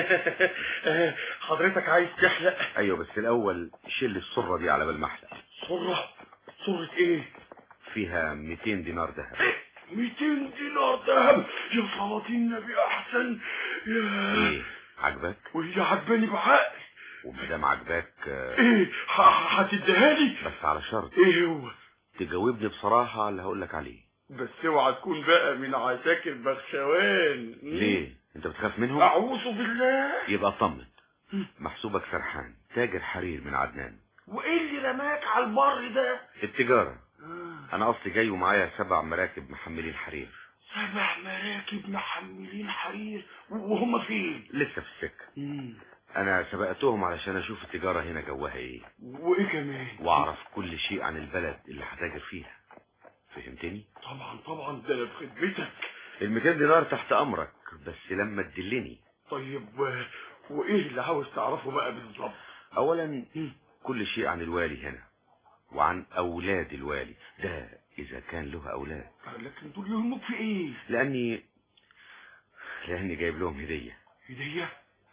حضرتك عايز تحلق ايوه بس الاول شيل السره دي على بال ما احلق صرة صرة ايه فيها 200 دينار ذهب 200 دينار ذهب يا صلاة النبي احسن يا ايه عجبك وهي عجباني بعقل وما دام عجباك آه، ايه ه- هتديها لي بس على شرط ايه هو تجاوبني بصراحه على اللي هقول لك عليه بس اوعى تكون بقى من عساكر بخشوان ليه انت بتخاف منهم اعوذ بالله يبقى اطمن محسوبك سرحان تاجر حرير من عدنان وايه اللي رماك على البر ده التجاره انا اصلي جاي ومعايا سبع مراكب محملين حرير سبع مراكب محملين حرير وهم فين لسه في السكه انا سبقتهم علشان اشوف التجاره هنا جواها ايه وايه كمان واعرف كل شيء عن البلد اللي هتاجر فيها فهمتني طبعا طبعا ده انا في خدمتك ال 200 دينار تحت امرك بس لما تدلني طيب و... وايه اللي عاوز تعرفه بقى بالظبط اولا كل شيء عن الوالي هنا وعن اولاد الوالي ده اذا كان له اولاد لكن دول يهمك في ايه لاني لاني جايب لهم هديه هدية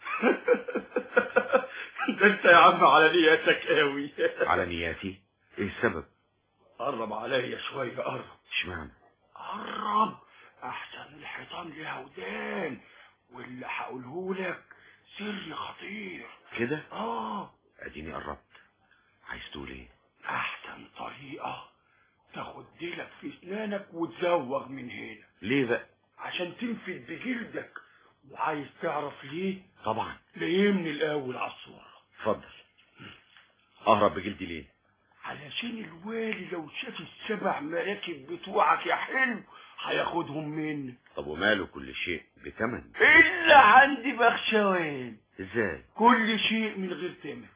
ده انت يا عم على نياتك قوي على نياتي ايه السبب قرب عليا شوية قرب اشمعنى قرب احسن الحيطان ليها ودان واللي هقوله لك سر خطير كده اه اديني قربت عايز تقول ايه احسن طريقة تاخد ديلك في اسنانك وتزوغ من هنا ليه بقى عشان تنفد بجلدك وعايز تعرف ليه طبعا ليمني الاول على الصورة اتفضل اهرب بجلدي ليه علشان الوالي لو شاف السبع مراكب بتوعك يا حلو هياخدهم منك طب وماله كل شيء بتمن الا عندي بخشوان ازاي كل شيء من غير تمن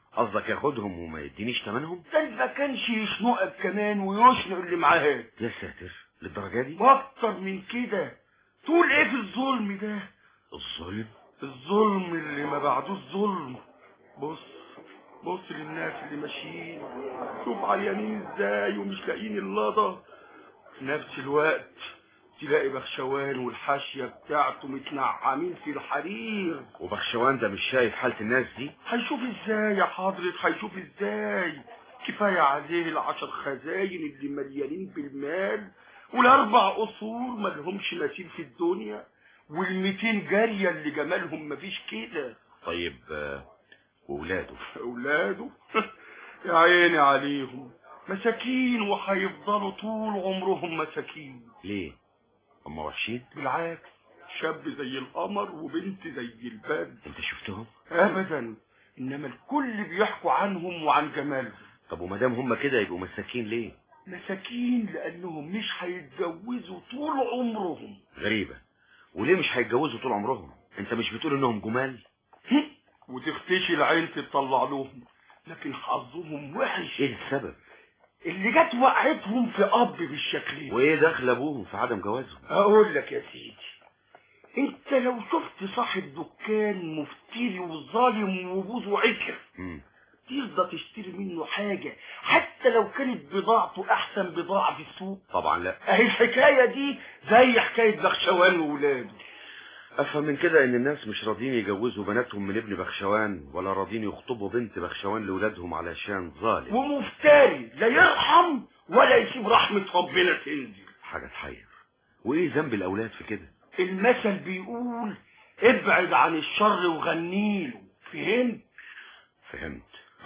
قصدك ياخدهم وما يدينيش تمنهم ده ما كانش يشنقك كمان ويشنق اللي معاه يا ساتر للدرجة دي واكتر من كده تقول ايه في الظلم ده الظلم الظلم اللي ما بعدوش ظلم بص بص للناس اللي ماشيين شوف عيانين ازاي ومش لاقيين اللضا في نفس الوقت تلاقي بخشوان والحاشية بتاعته متنعمين في الحرير وبخشوان ده مش شايف حالة الناس دي هيشوف ازاي يا حضرة هيشوف ازاي كفاية عليه العشر خزاين اللي مليانين بالمال والاربع قصور ملهمش مثيل في الدنيا والميتين جارية اللي جمالهم مفيش كده طيب آه، وولاده اولاده يا عيني عليهم مساكين وهيفضلوا طول عمرهم مساكين ليه هم وحشين بالعكس شاب زي القمر وبنت زي البدر انت شفتهم ابدا انما الكل بيحكوا عنهم وعن جمالهم طب وما دام هم كده يبقوا مساكين ليه مساكين لانهم مش هيتجوزوا طول عمرهم غريبة وليه مش هيتجوزوا طول عمرهم انت مش بتقول انهم جمال وتختشي العين تطلع لهم لكن حظهم وحش ايه السبب اللي جت وقعتهم في اب بالشكل ده وايه دخل ابوهم في عدم جوازهم اقول لك يا سيدي انت لو شفت صاحب دكان مفتري وظالم وبوزه عكر مم. ترضى تشتري منه حاجة حتى لو كانت بضاعته احسن بضاعة في السوق طبعا لا اهي الحكاية دي زي حكاية بخشوان وولاده افهم من كده ان الناس مش راضيين يجوزوا بناتهم من ابن بخشوان ولا راضيين يخطبوا بنت بخشوان لاولادهم علشان ظالم ومفتري لا يرحم ولا يسيب رحمة ربنا تنزل حاجة تحير وايه ذنب الاولاد في كده المثل بيقول ابعد عن الشر وغنيله فهمت فهمت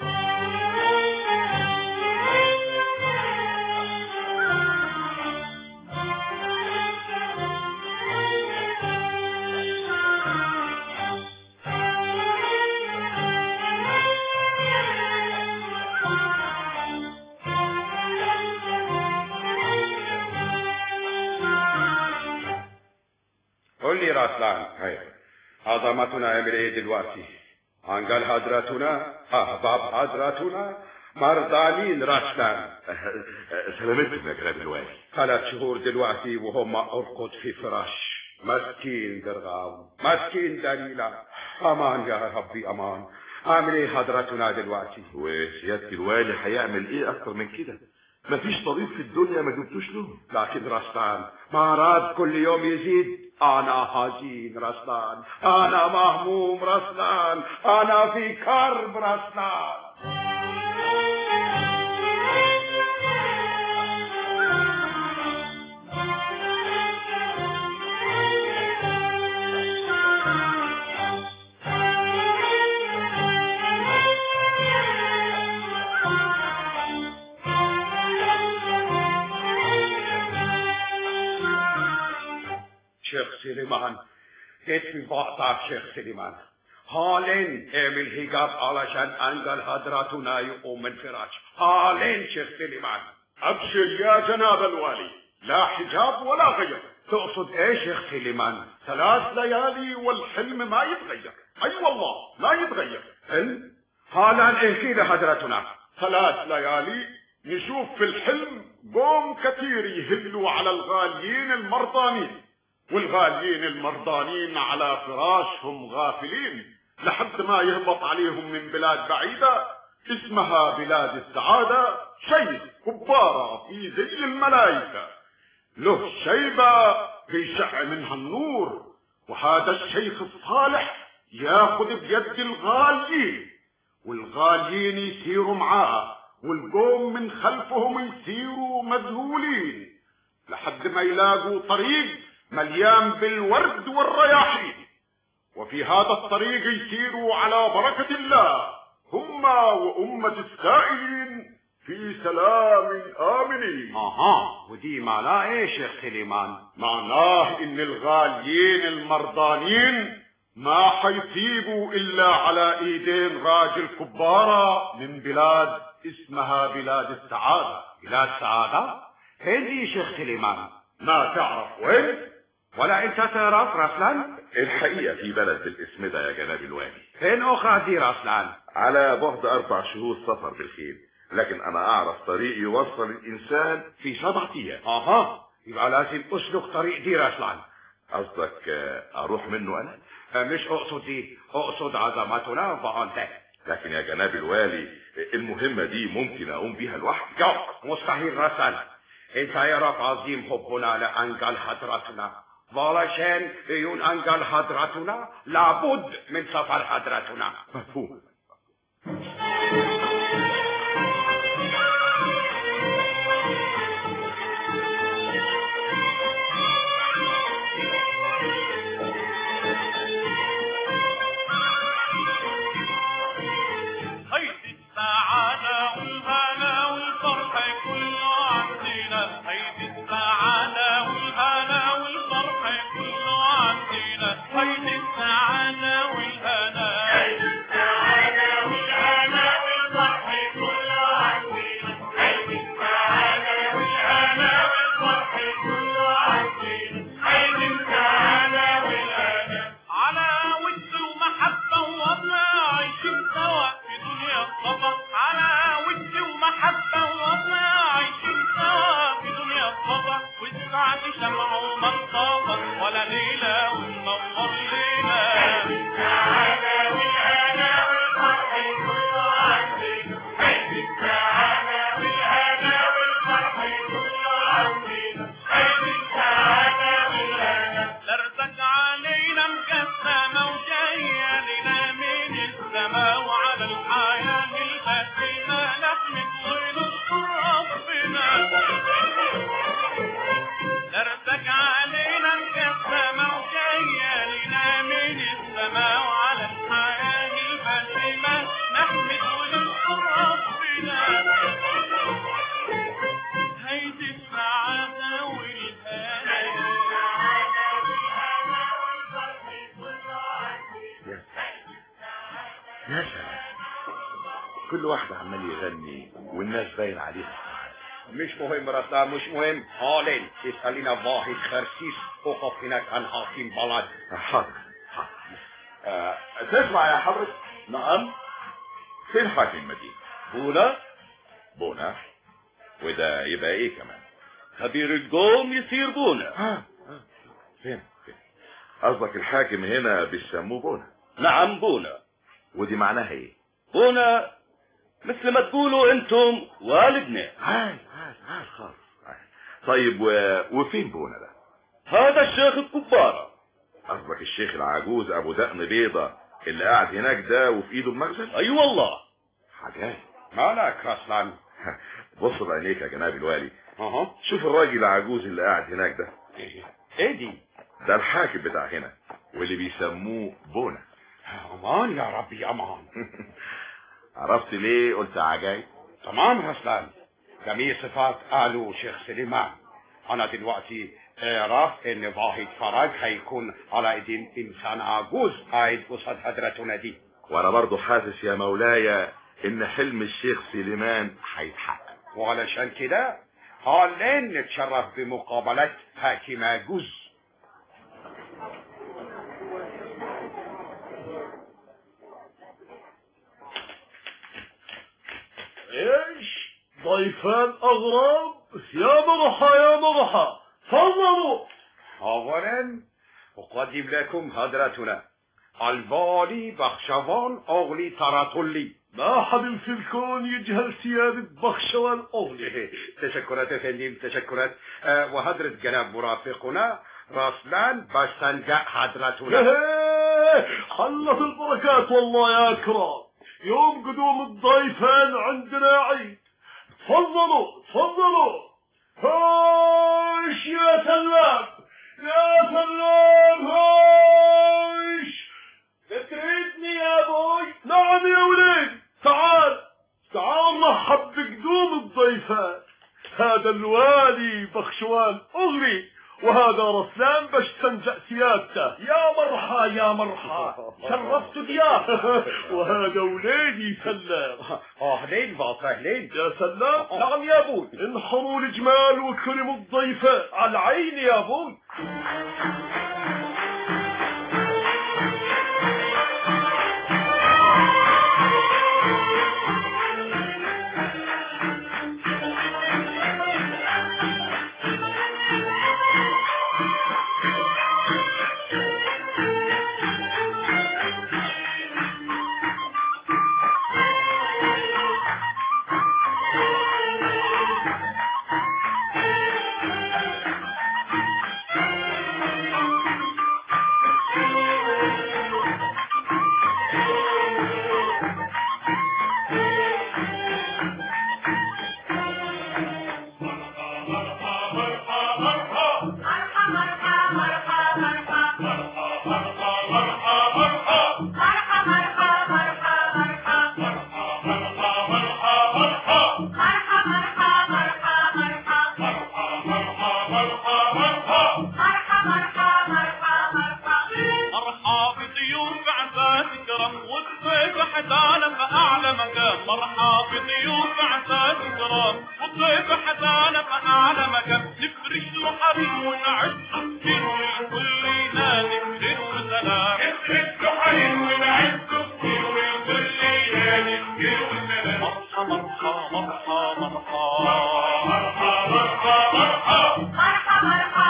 قول لي راسلان هيا عظمتنا يعمل ايه دلوقتي انقل حضرتنا احباب حضرتنا مرضانين راسلان سلامتكم يا جناب الوالي ثلاث شهور دلوقتي وهم ارقد في فراش مسكين درغاو مسكين دليلة امان يا ربي امان اعمل ايه حضرتنا دلوقتي وسيادة الوالي هيعمل ايه اكتر من كده مفيش طبيب في الدنيا ما جبتوش له لكن رسلان مرض كل يوم يزيد انا حزين رسلان انا مهموم رسلان انا في كرب رسلان شيخ سليمان جيت في وقتك شيخ سليمان حالين اعمل حجاب علشان انقل حضرتنا يقوم من فراش حالين شيخ سليمان ابشر يا جناب الوالي لا حجاب ولا غير تقصد ايه شيخ سليمان ثلاث ليالي والحلم ما يتغير اي أيوة والله لا يتغير حلم حالا احكي لحضرتنا ثلاث ليالي نشوف في الحلم قوم كثير يهلوا على الغاليين المرضانين والغاليين المرضانين على فراشهم غافلين لحد ما يهبط عليهم من بلاد بعيدة اسمها بلاد السعادة شيخ كبارة في زي الملائكة له شيبة بيشع منها النور وهذا الشيخ الصالح ياخذ بيد الغاليين والغاليين يسيروا معاه والقوم من خلفهم يسيروا مذهولين لحد ما يلاقوا طريق مليان بالورد والرياحين وفي هذا الطريق يسيروا على بركة الله هم وأمة السائلين في سلام آمنين اها ودي معناه ايه شيخ سليمان معناه ان الغاليين المرضانين ما حيطيبوا الا على ايدين راجل كبارة من بلاد اسمها بلاد السعادة بلاد سعادة فين دي شيخ سليمان ما تعرف وين ولا انت تعرف رسلا الحقيقة في بلد بالاسم ده يا جناب الوالي فين أخرى دير أصلا على بعد أربع شهور سفر بالخيل لكن أنا أعرف طريق يوصل الإنسان في سبعة أيام أها يبقى لازم أسلك طريق دير أصلا قصدك آه، أروح منه أنا؟ مش أقصد دي أقصد عظمتنا فأنت لكن يا جناب الوالي المهمة دي ممكن أقوم بيها لوحدي جو مستحيل رسل انت يراك عظيم حبنا لأنجل حضرتنا وعلشان يكون أنجل حضرتنا لابد من سفر حضرتنا مفهوم هيدي السعادة والهنا والفرح كله عندنا هيدي السعادة والهنا والفرح كله عندنا هيدي السعادة والهنا هيدي السعادة والهنا والفرح كله عندنا هيدي السعادة والهنا والفرح كله عندنا هيدي السعادة والهنا على ود ومحبة ووطن عايشين سوا في دنيا الصبا على ود ومحبة ووطن عايشين سوا في دنيا الصبا والسعد شمع ومنطقة ولا ليلة وننور ليلة السعادة والهنا والفرح كله عندنا هيدي السعادة والهنا والفرح كله عندنا هيدي السعادة والهنا لرزق علينا مقسمة وجاية لنا من السماء وعلى الحياة القسيمة نحمد ونشكر ربنا لرزق علينا مقسمة وجاية لنا من السماء وعلى الحياة القسيمة نحمد ونشكر ربنا هيدي السعادة يا سلام كل واحد عمال يغني والناس باين عليها مش مهم رسام مش مهم هالين اسألنا واحد خرسيس وقف هناك عن حاكم بلد حاضر آه، تسمع يا حضرتك نعم فين حاكم المدينة بونا بونا وده يبقى ايه كمان خبير القوم يصير بونا ها فين فين قصدك الحاكم هنا بيسموه بونا نعم بونا ودي معناها ايه بونا مثل ما تقولوا انتم والدنا عال عال عال خالص عال. طيب و... وفين بونا ده هذا الشيخ الكبارة قصدك الشيخ العجوز ابو دقن بيضة اللي قاعد هناك ده وفي ايده المخزن اي أيوة والله حاجات مالك رسلان بص بعينيك يا جناب الوالي اها شوف الراجل العجوز اللي قاعد هناك ده ايه دي ده الحاكم بتاع هنا واللي بيسموه بونا امان يا ربي امان عرفت ليه قلت عجايب تمام رسلان جميع صفات قالوا شيخ سليمان انا دلوقتي اعرف ان واحد فرج هيكون على ايدين انسان عجوز قاعد قصاد حضرتنا دي وانا برضو حاسس يا مولاي ان حلم الشيخ سليمان هيتحقق وعلشان كده هالين نتشرف بمقابلة حاكم عجوز ايش ضيفان اغراب يا مرحى يا مرحى تفضلوا اولا اقدم لكم حضرتنا الوالي بخشوان اغلي تراتولي ما حد في الكون يجهل سيادة بخشوان أغلي تشكرات افندم تشكرات آه وحضرة جناب مرافقنا راسلان بستنجا حضرتنا حلت البركات والله يا أكرام يوم قدوم الضيفان عندنا عيد تفضلوا تفضلوا هاش يا سلام يا سلام هاش تريدني يا ابوي نعم يا وليد تعال تعال مرحب بقدوم الضيفان هذا الوالي بخشوان اغري وهذا رسلان باش تنزع سيادته يا مرحى يا مرحى شرفت ضيافه وهذا وليدي سلام اهلين وسهلين يا سلام نعم يا ابوي انحروا الجمال وكرموا الضيفان على عيني يا ابوي مرحى بضيوف عسى تكرم والضيف حدانا فأعلى مكان مرحى بضيوف عسى تكرم والضيف حدانا فأعلى مكان نفرش له حريم ونعد كتير والكل ينادي كتير وسلام نفرش له حريم ونعد كتير والكل ينادي كتير وسلام مرحى مرحى مرحى مرحى مرحى مرحى مرحى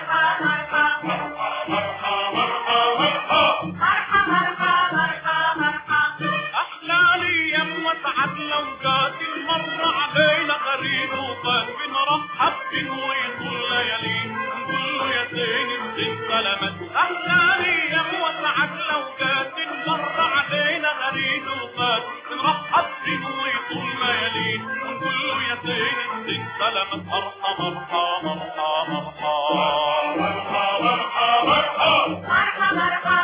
أحلى أيام وسعد لو جات المرة علينا غريب وفات بنرحب بيه ويطول ليالي نقول له يا زين الدين سلامات أحلى أيام وسعد لو جات المرة علينا غريب وفات بنرحب بيه ويطول ليالي نقول له يا زين الدين سلامات مرحى مرحى مرحى مرحى مرحى مرحى مرحى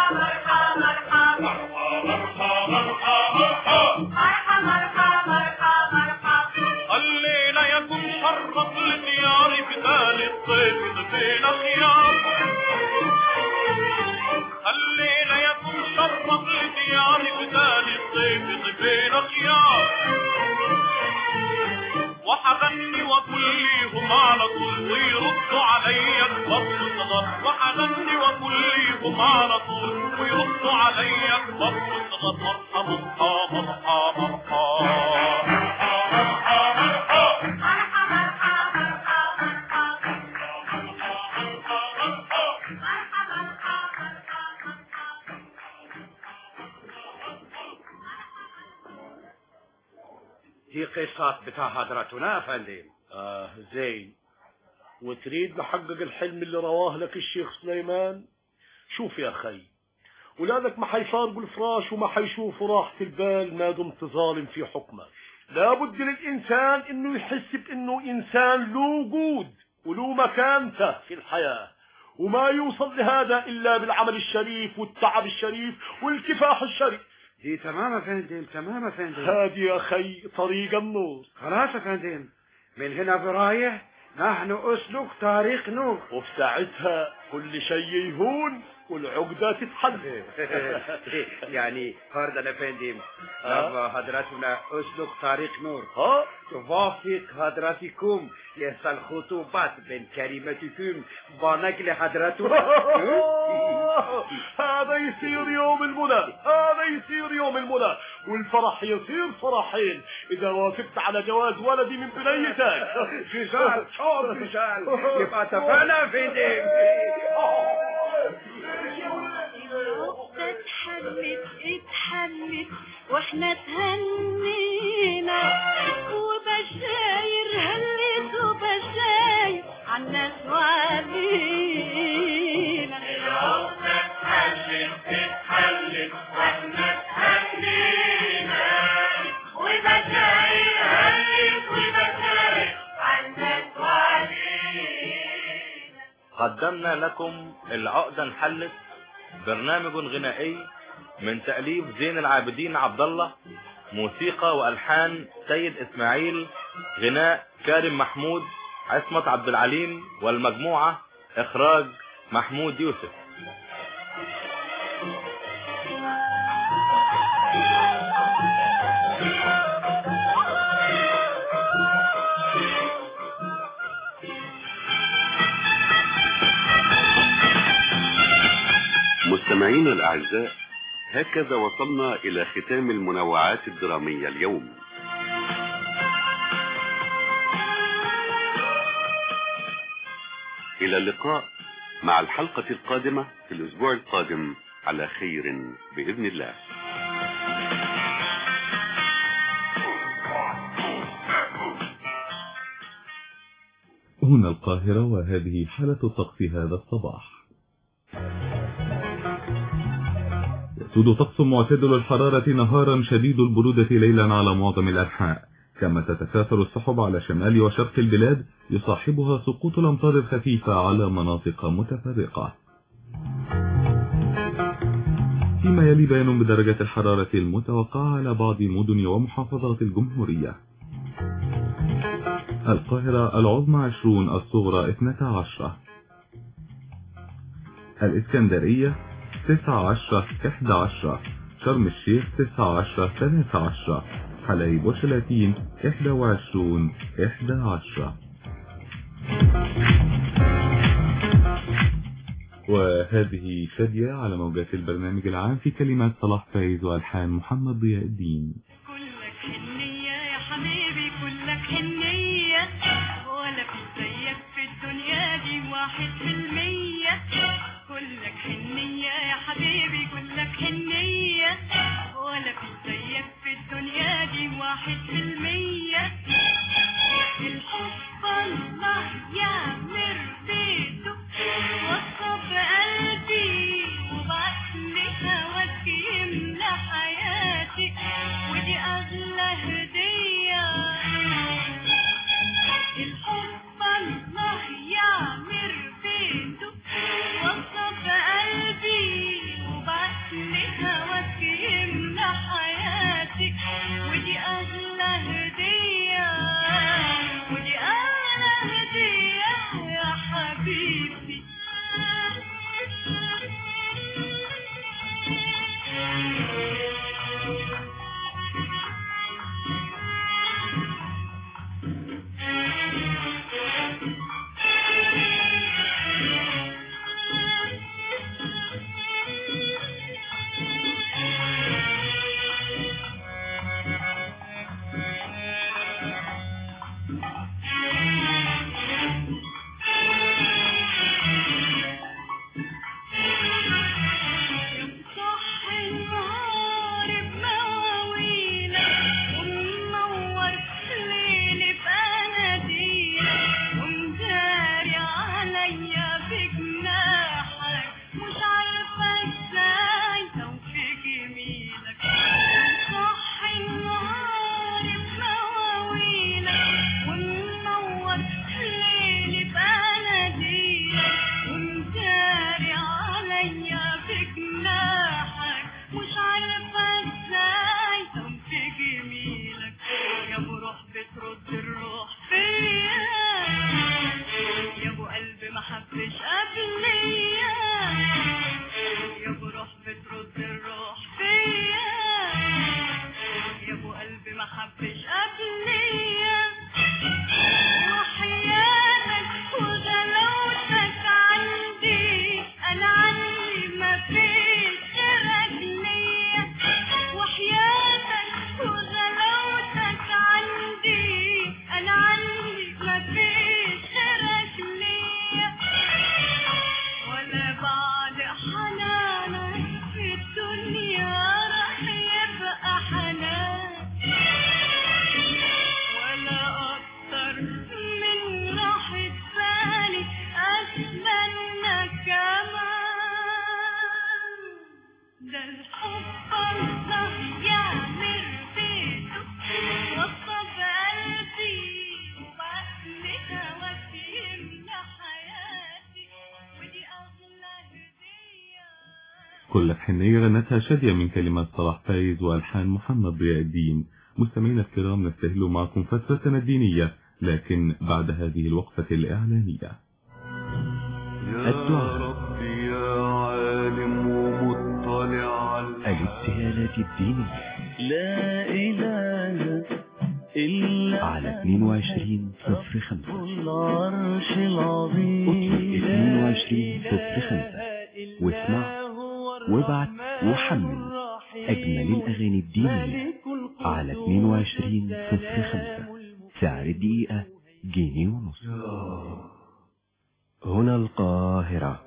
خلينا يكون شرف لديار بدال الطيف بين خيار خلينا يكون شرف لديار بدال الطيف بين خيار وحغني واقول ليهم على طول ويردوا عليا الفضل صغار وحغني واقول ليهم على طول ويردوا عليا الفضل صغار مرحى مرحى مرحى دي قصة بتاع حضرتنا يا فندم آه زين وتريد نحقق الحلم اللي رواه لك الشيخ سليمان شوف يا أخي ولادك ما حيفارقوا الفراش وما حيشوفوا راحة البال ما دمت ظالم في حكمك لابد للإنسان إنه يحس بإنه إنسان له وجود وله مكانته في الحياة وما يوصل لهذا إلا بالعمل الشريف والتعب الشريف والكفاح الشريف دي تمام يا فندم تمام يا فندم هادي يا أخي طريق النور خلاص يا فندم من هنا برايح نحن أسلك طريق نور وفي ساعتها كل شيء يهون والعقدة تتحل يعني فرضا يا فندم ها؟ لما حضرتنا أسلك طريق نور ها توافق حضراتكم يحصل خطوبات بين كلمتكم ونقل حضرتنا هذا يصير يوم المنى هذا يصير يوم المنى والفرح يصير فرحين إذا وافقت على جواز ولدي من بنيتك فيزال شوف فيزال يبقى اتفقنا يا فندم اتحلت اتحلت واحنا تهنينا وبشاير هلت وبشاير عالناس وعلينا العقدة اتحلت اتحلت واحنا تهنينا وبشاير هلت وبشاير عالناس وعلينا قدمنا لكم العقدة انحلت برنامج غنائي من تأليف زين العابدين عبد الله موسيقى وألحان سيد إسماعيل غناء كارم محمود عصمت عبد العليم والمجموعة إخراج محمود يوسف مستمعينا الأعزاء هكذا وصلنا إلى ختام المنوعات الدرامية اليوم إلى اللقاء مع الحلقة القادمة في الأسبوع القادم على خير بإذن الله هنا القاهرة وهذه حالة طقس هذا الصباح يسود طقس معتدل الحرارة نهارا شديد البرودة ليلا على معظم الأنحاء كما تتكاثر السحب على شمال وشرق البلاد يصاحبها سقوط الأمطار الخفيفة على مناطق متفرقة فيما يلي بيان بدرجة الحرارة المتوقعة على بعض مدن ومحافظات الجمهورية القاهرة العظمى 20 الصغرى 12 الإسكندرية 19 11 شرم الشيخ 19 13 حلايب وشلاتين 21 11 وهذه شادية على موجات البرنامج العام في كلمات صلاح فايز وألحان محمد ضياء الدين حنية يا حبيبي كلك حنية ولا في زيك في الدنيا دي واحد في المية كلك حنية يا حبيبي كلك حنية ولا في زيك في الدنيا دي واحد في المية الحب الله يعمر بيته وصف قلبي وبعت لي هواك يملى حياتي ودي أغلى هدية الحب الله يعمر بيته وصف قلبي وبعت لي هواك يملى حياتي ودي أغلى هدية ودي أغلى هدية يا حبيبي صح النهار بمواويلك ومنور ليلي بأناديلك ومداري عليا بجناحك مش عارفة ازاي توفيق يميلك صح النهار بمواويلك ومنور ليلي بأناديلك ومداري عليا بجناحك مش عارفة ازاي توفيق يميلك يا ابو روح بترد الروح فيا يا ابو قلبي ما حبش قبليا يا ابو روح بترد الروح فيا يا ابو قلبي ما حبش قبليا وحياتك وغلاوتك عندي انا عندي ما فيش غيرك ليا وحياتك وغلاوتك عندي انا عندي ما فيش غيرك ليا ولا بعد حنانك في الدنيا راح يبقى حنان ولا أكتر من راحة بالي أتمنى كمان ده الحب الله يعمر بيته وصف قلبي وبعت لي هواك يملى حياتي ودي أغلى هدية كل حنية غنتها شادية من كلمات صلاح فايز وألحان محمد ضياء الدين مستمعينا الكرام نستهل معكم فترة دينية لكن بعد هذه الوقفة الإعلانية الدعاء يا عالم ومطلع على الابتهالات الدينية لا إله إلا على 22 صفر 5 العرش العظيم 22 صفر 5 واسمع وابعت وحمل أجمل الأغاني الدينية على 22 صفر 5 سعر الدقيقة جنيه ونص هنا القاهرة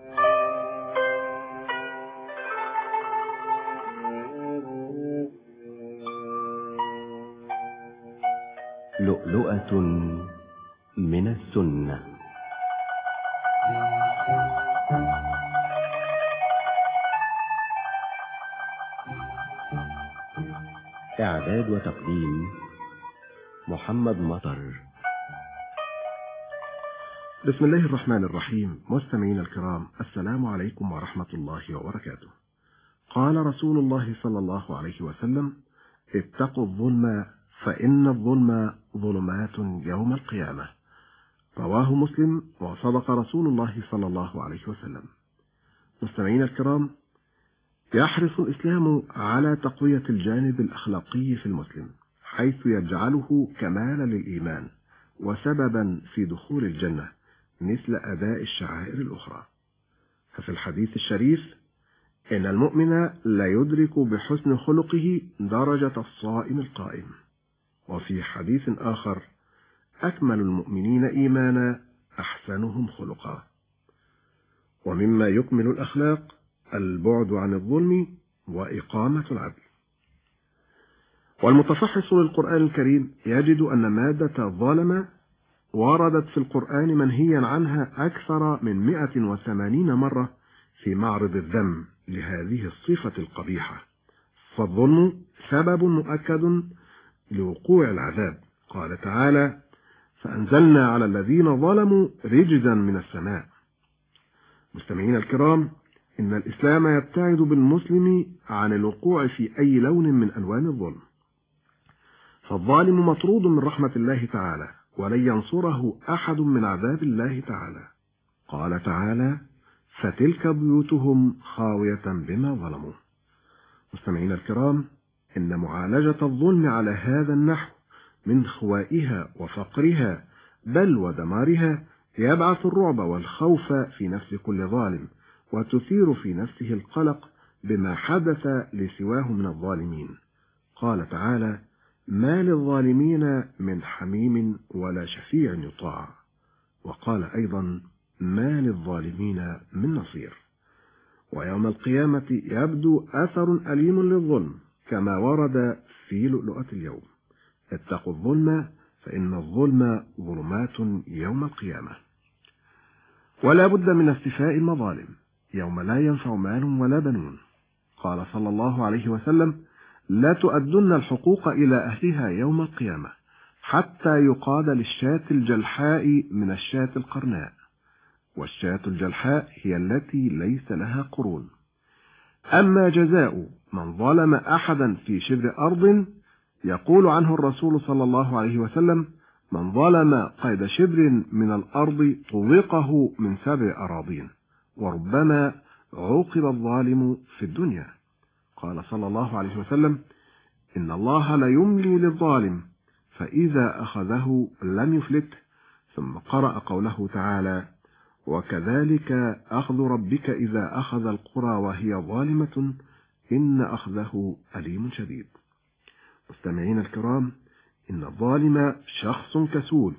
لؤلؤة من السنة إعداد وتقديم محمد مطر بسم الله الرحمن الرحيم مستمعين الكرام السلام عليكم ورحمة الله وبركاته قال رسول الله صلى الله عليه وسلم اتقوا الظلم فإن الظلم ظلمات يوم القيامة رواه مسلم وصدق رسول الله صلى الله عليه وسلم مستمعين الكرام يحرص الإسلام على تقوية الجانب الأخلاقي في المسلم حيث يجعله كمالا للإيمان وسببا في دخول الجنة مثل أداء الشعائر الأخرى ففي الحديث الشريف إن المؤمن لا يدرك بحسن خلقه درجة الصائم القائم وفي حديث آخر أكمل المؤمنين إيمانا أحسنهم خلقا ومما يكمل الأخلاق البعد عن الظلم وإقامة العدل والمتفحص للقرآن الكريم يجد أن مادة ظالم وردت في القرآن منهيا عنها أكثر من 180 مرة في معرض الذم لهذه الصفة القبيحة فالظلم سبب مؤكد لوقوع العذاب قال تعالى فأنزلنا على الذين ظلموا رجزا من السماء مستمعين الكرام إن الإسلام يبتعد بالمسلم عن الوقوع في أي لون من ألوان الظلم فالظالم مطرود من رحمة الله تعالى ولن ينصره أحد من عذاب الله تعالى قال تعالى فتلك بيوتهم خاوية بما ظلموا مستمعين الكرام إن معالجة الظلم على هذا النحو من خوائها وفقرها بل ودمارها يبعث الرعب والخوف في نفس كل ظالم وتثير في نفسه القلق بما حدث لسواه من الظالمين قال تعالى ما للظالمين من حميم ولا شفيع يطاع وقال أيضا ما للظالمين من نصير ويوم القيامة يبدو أثر أليم للظلم كما ورد في لؤلؤة اليوم اتقوا الظلم فإن الظلم ظلمات يوم القيامة ولا بد من استيفاء المظالم يوم لا ينفع مال ولا بنون قال صلى الله عليه وسلم لا تؤدن الحقوق إلى أهلها يوم القيامة حتى يقاد للشاة الجلحاء من الشاة القرناء والشاة الجلحاء هي التي ليس لها قرون أما جزاء من ظلم أحدا في شبر أرض يقول عنه الرسول صلى الله عليه وسلم من ظلم قيد شبر من الأرض طوقه من سبع أراضين وربما عوقب الظالم في الدنيا قال صلى الله عليه وسلم إن الله ليملي للظالم فإذا أخذه لم يفلته ثم قرأ قوله تعالى وكذلك أخذ ربك إذا أخذ القرى وهي ظالمة إن أخذه أليم شديد مستمعين الكرام إن الظالم شخص كسول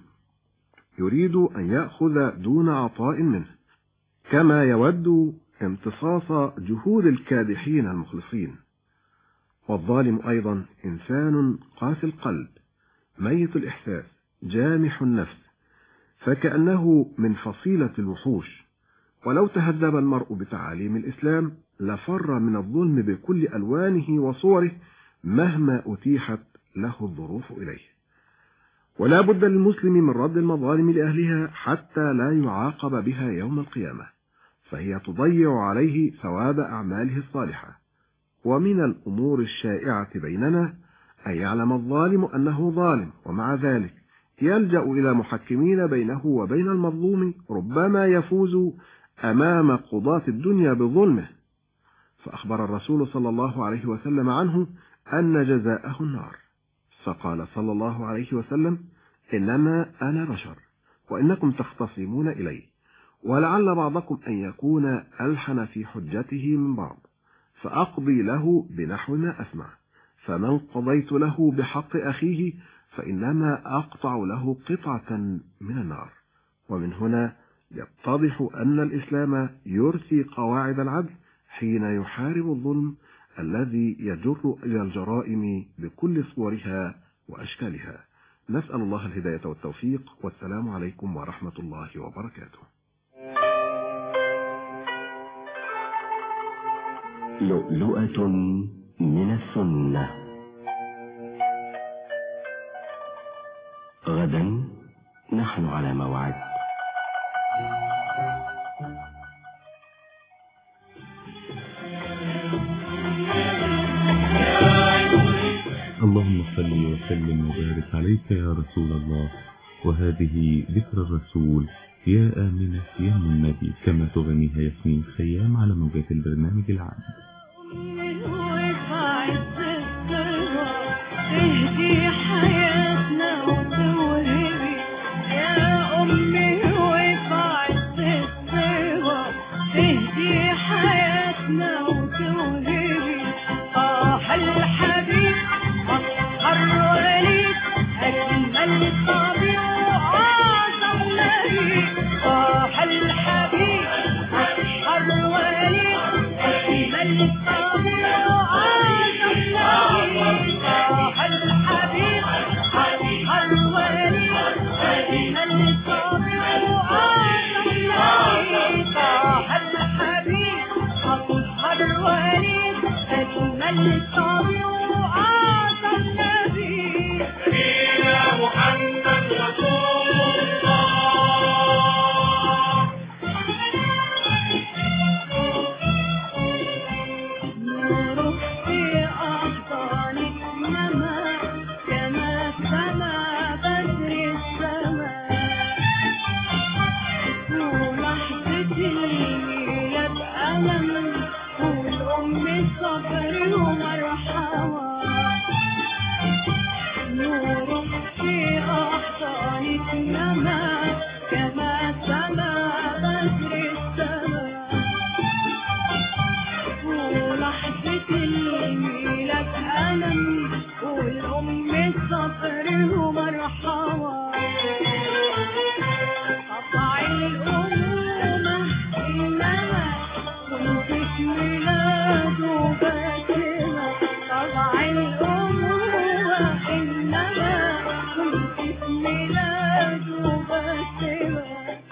يريد أن يأخذ دون عطاء منه كما يود امتصاص جهود الكادحين المخلصين والظالم أيضا إنسان قاسي القلب ميت الإحساس جامح النفس فكأنه من فصيلة الوحوش ولو تهذب المرء بتعاليم الإسلام لفر من الظلم بكل ألوانه وصوره مهما أتيحت له الظروف إليه ولا بد للمسلم من رد المظالم لأهلها حتى لا يعاقب بها يوم القيامة فهي تضيع عليه ثواب أعماله الصالحة ومن الأمور الشائعة بيننا أن يعلم الظالم أنه ظالم ومع ذلك يلجأ إلى محكمين بينه وبين المظلوم ربما يفوز أمام قضاة الدنيا بظلمه فأخبر الرسول صلى الله عليه وسلم عنه أن جزاءه النار فقال صلى الله عليه وسلم إنما أنا بشر وإنكم تختصمون إلي ولعل بعضكم أن يكون ألحن في حجته من بعض فأقضي له بنحو ما أسمع فمن قضيت له بحق أخيه فإنما أقطع له قطعة من النار ومن هنا يتضح أن الإسلام يرثي قواعد العدل حين يحارب الظلم الذي يجر إلى الجرائم بكل صورها وأشكالها نسأل الله الهداية والتوفيق والسلام عليكم ورحمة الله وبركاته لؤلؤة من السنة غدا نحن على موعد اللهم صل وسلم وبارك عليك يا رسول الله وهذه ذكر الرسول يا آمنة يا ام النبي كما تغنيها ياسمين خيام على موجات البرنامج العام تهدي حياتنا وتوهبي يا أمي وفعت الصبا تهدي حياتنا وتوهبي طاح الحبيب أطهر وليد أجمل طبيب وأعظم نبي طاح الحبيب أطهر وليد أجمل طبيب وأعظم نبي طاح الحبيب أطهر وليد أجمل طبيب وأعظم نبي طاح الحبيب أطهر وليد أجمل طبيب وأعظم نبي يا محمد رسول الله نور في أحضانك مما كما سما بدر السماء ولحظة الميلاد ألم والأم صبر ومرحمة نور في أحضانك مما كما سما بدر السماء ولحظة الميلاد ألم والأم صبر ومرحمة قطع الأمومة إنما كنت في ميلاده باسمة قطع الأمومة إنما كنت في ميلاده باسمة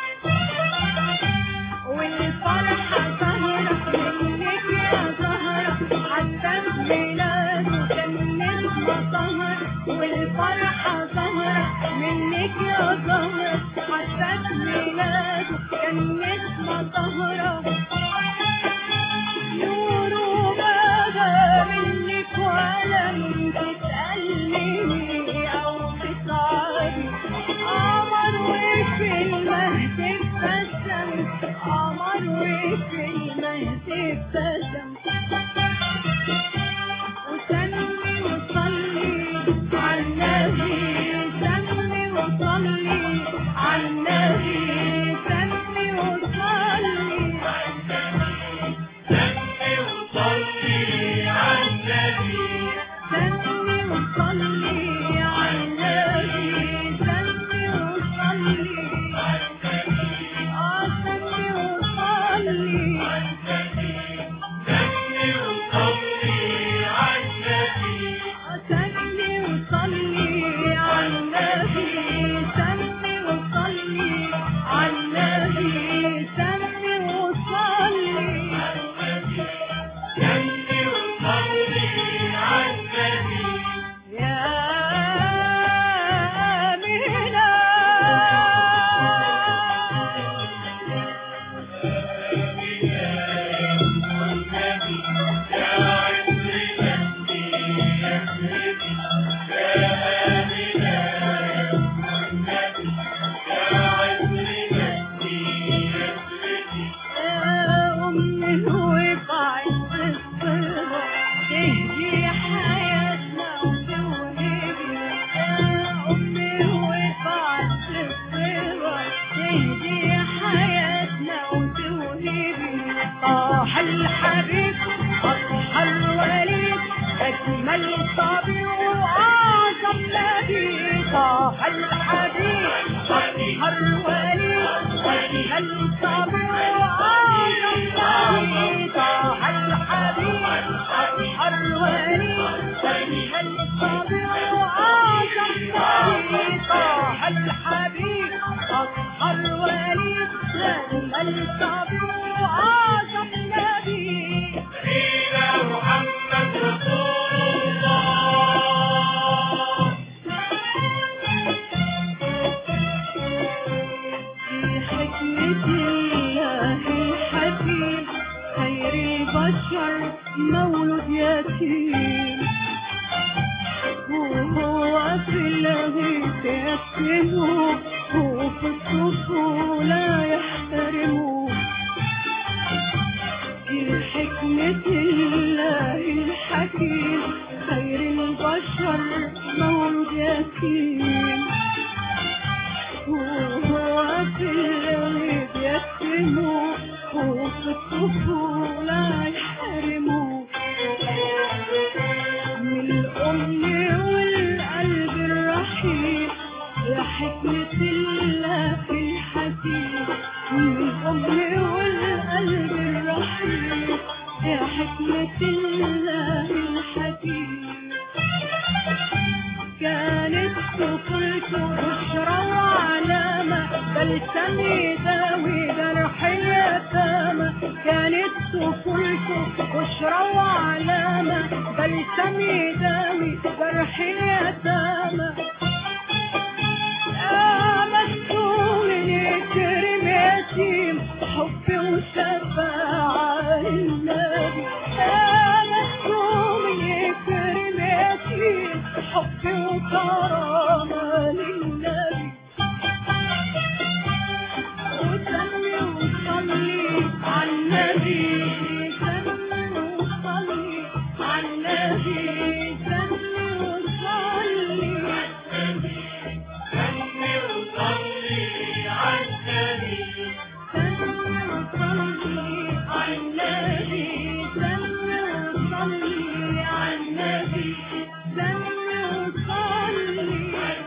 والفرحة سهرة منك يا زهرة حتى ميلاده كان نسمة سهر والفرحة سهرة منك يا زهرة حتى ميلاده كان نسمة سهرة نور وبهى منك ولم تتألمي أو تتعبي قمر وفي المهد ابتسم قمر وفي المهد ابتسم وسمي وصلي على النبي سمي وصلي على النبي سمي وصلي سمي وصلي على النبي سمي وصلي على النبي سمي وصلي آه سمي وصلي سمي وصلي على النبي سمي وصلي على النبي سمي وصلي على النبي سمي وصلي سمي وصلي على النبي يا آمنة يا أمي وقعت الصبا تهدي حياتنا وتوهبي يا أمي وقعت الصبا تهدي حياتنا وتوهبي طاح الحبيب أطهر وليد أجمل طبيب وأعظم نبي طاح الحبيب أطهر وليد أجمل طبيب وأعظم نبي طاح الحبيب أطهر وليد أجمل طبيب وأعظم نبي طاح الحبيب أطهر وليد أجمل طبيب وأعظم نبي سيدنا محمد رسول الله مولود يتيم وهو في الغيث يكتمه وفي الطفولة يحترمه في حكمة الله الحكيم خير البشر مولود يتيم وهو في الغيب يكتمه وفي الطفولة يحرمه من الأم والقلب الرحيم يا حكمة الله الحكيم من الأم والقلب الرحيم يا حكمة الله الحكيم كانت طفولته بشرى وعلامة بلسم يداوي جرح اليتامى كانت طفولته بشرى وعلامة بلسم يداوي جرح اليتامى آمنتم يكرم يتيم حب وشفاعة للنبي آمنتم يكرم يتيم حب وكرامة للنبي وسمي وصلي على النبي سمي وصلي على النبي سمي وصلي سمي وصلي على النبي سمي وصلي على النبي سمي وصلي على النبي سمي وصلي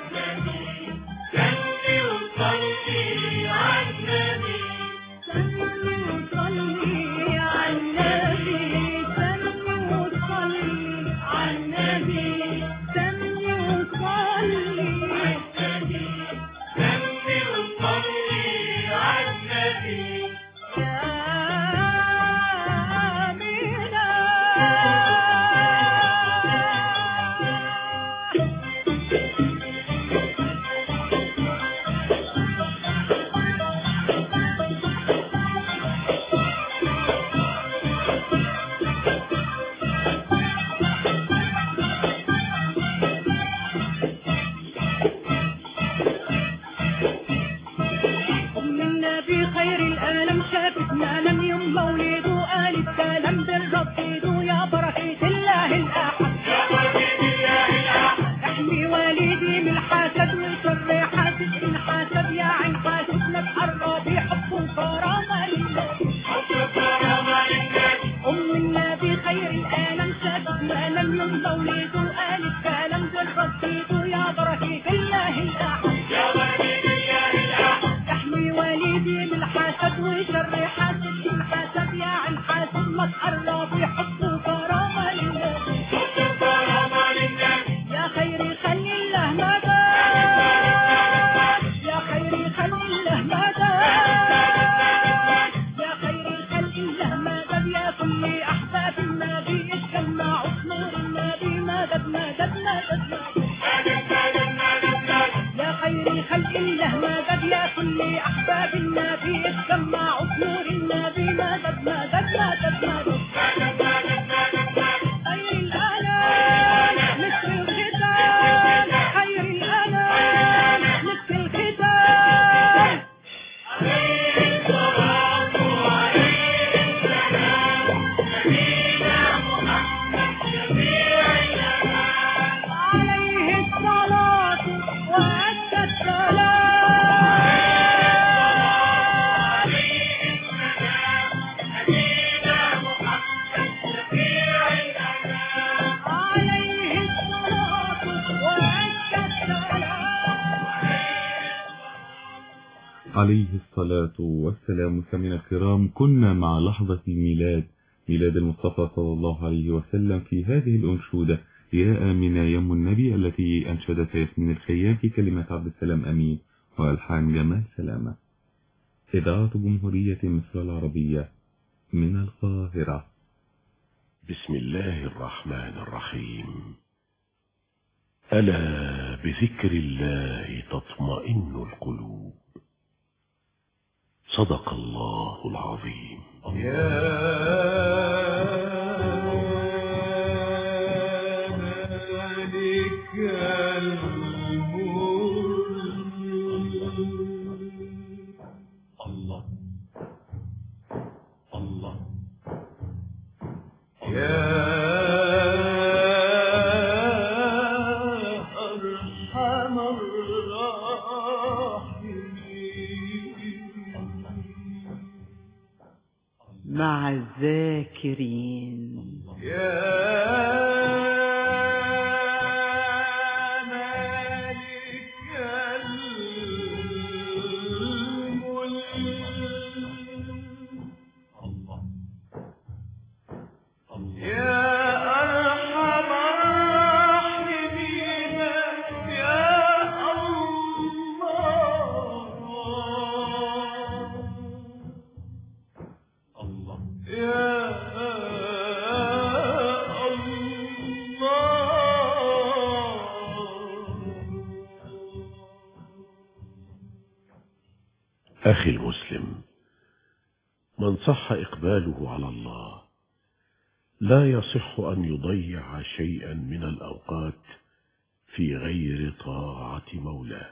سمي وصلي على النبي سمي وصلي على النبي سمي وصلي على النبي سمي وصلي سمي وصلي على النبي يا أمينة أم النبي خير الألم شافت ما لم يوم مولده قال السلام بالرب ايده يا بركة الله الأحد يا بركة الله الأحد احمي والدي من الحسد وشر حاسد من حسد يا عين حاسد لا تقرب حب وكرامة للنبي حب وكرامة للنبي أم النبي خير الألم شافت ما لم يوم مولده قال السلام بالرب ايده يا بركة الله الأحد يا بركة الله الأحد احمي والدي من الحسد وشر حاسد من حسد يا عن حاسد ما تقرب يحب كرامة للنبي حب كرامة للنبي يا خير خلي الله مدى يا خير خلي الله مدى يا خير خلي الله مدد يا كل احباب النبي اتجمعوا في نور النبي مدد مدد مدد مدد يا خير خلق الله مدد يا كل احباب النبي اتجمعوا في نور النبي مدد مدد مدد مدد خير الانام مثل الختام خير الانام مثل الختام عليه الصلاة وأزكى السلام عليه الصلاة وأزكى السلام عليه الصلاة والسلام سمعنا الكرام كنا مع لحظة الميلاد ميلاد المصطفى صلى الله عليه وسلم في هذه الأنشودة يا آمنة يم النبي التي أنشدتها ياسمين الخيام في كلمة عبد السلام أمين وألحان جمال سلامة إذاعة جمهورية مصر العربية من القاهرة بسم الله الرحمن الرحيم ألا بذكر الله تطمئن القلوب صدق الله العظيم يا أرحم مع الذاكرين أخي المسلم من صح إقباله على الله لا يصح أن يضيع شيئا من الأوقات في غير طاعة مولاه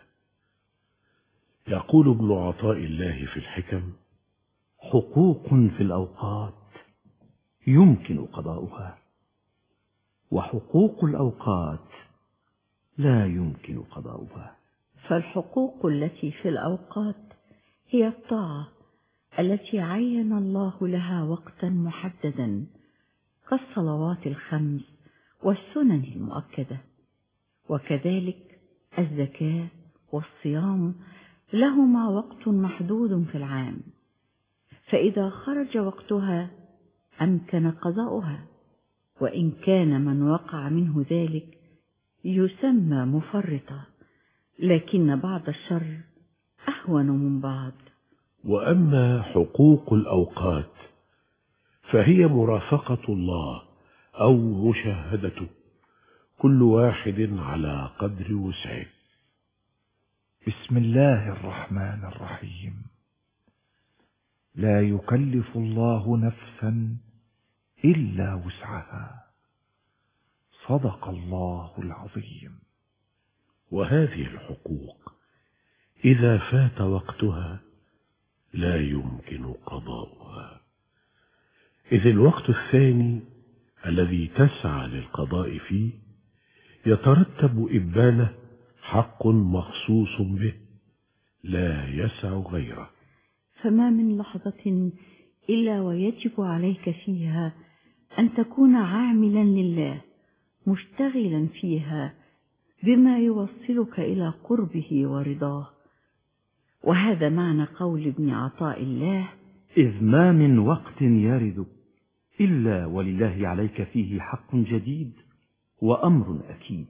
يقول ابن عطاء الله في الحكم حقوق في الأوقات يمكن قضاؤها وحقوق الأوقات لا يمكن قضاؤها فالحقوق التي في الأوقات هي الطاعة التي عين الله لها وقتا محددا كالصلوات الخمس والسنن المؤكدة وكذلك الزكاة والصيام لهما وقت محدود في العام فإذا خرج وقتها أمكن قضاؤها وإن كان من وقع منه ذلك يسمى مفرطا لكن بعض الشر أهون من بعض وأما حقوق الأوقات فهي مرافقة الله أو مشاهدته كل واحد على قدر وسعه بسم الله الرحمن الرحيم لا يكلف الله نفسا إلا وسعها صدق الله العظيم وهذه الحقوق إذا فات وقتها لا يمكن قضاؤها إذ الوقت الثاني الذي تسعى للقضاء فيه يترتب إبانه حق مخصوص به لا يسع غيره فما من لحظة إلا ويجب عليك فيها أن تكون عاملا لله مشتغلا فيها بما يوصلك إلى قربه ورضاه وهذا معنى قول ابن عطاء الله إذ ما من وقت يرد إلا ولله عليك فيه حق جديد وأمر أكيد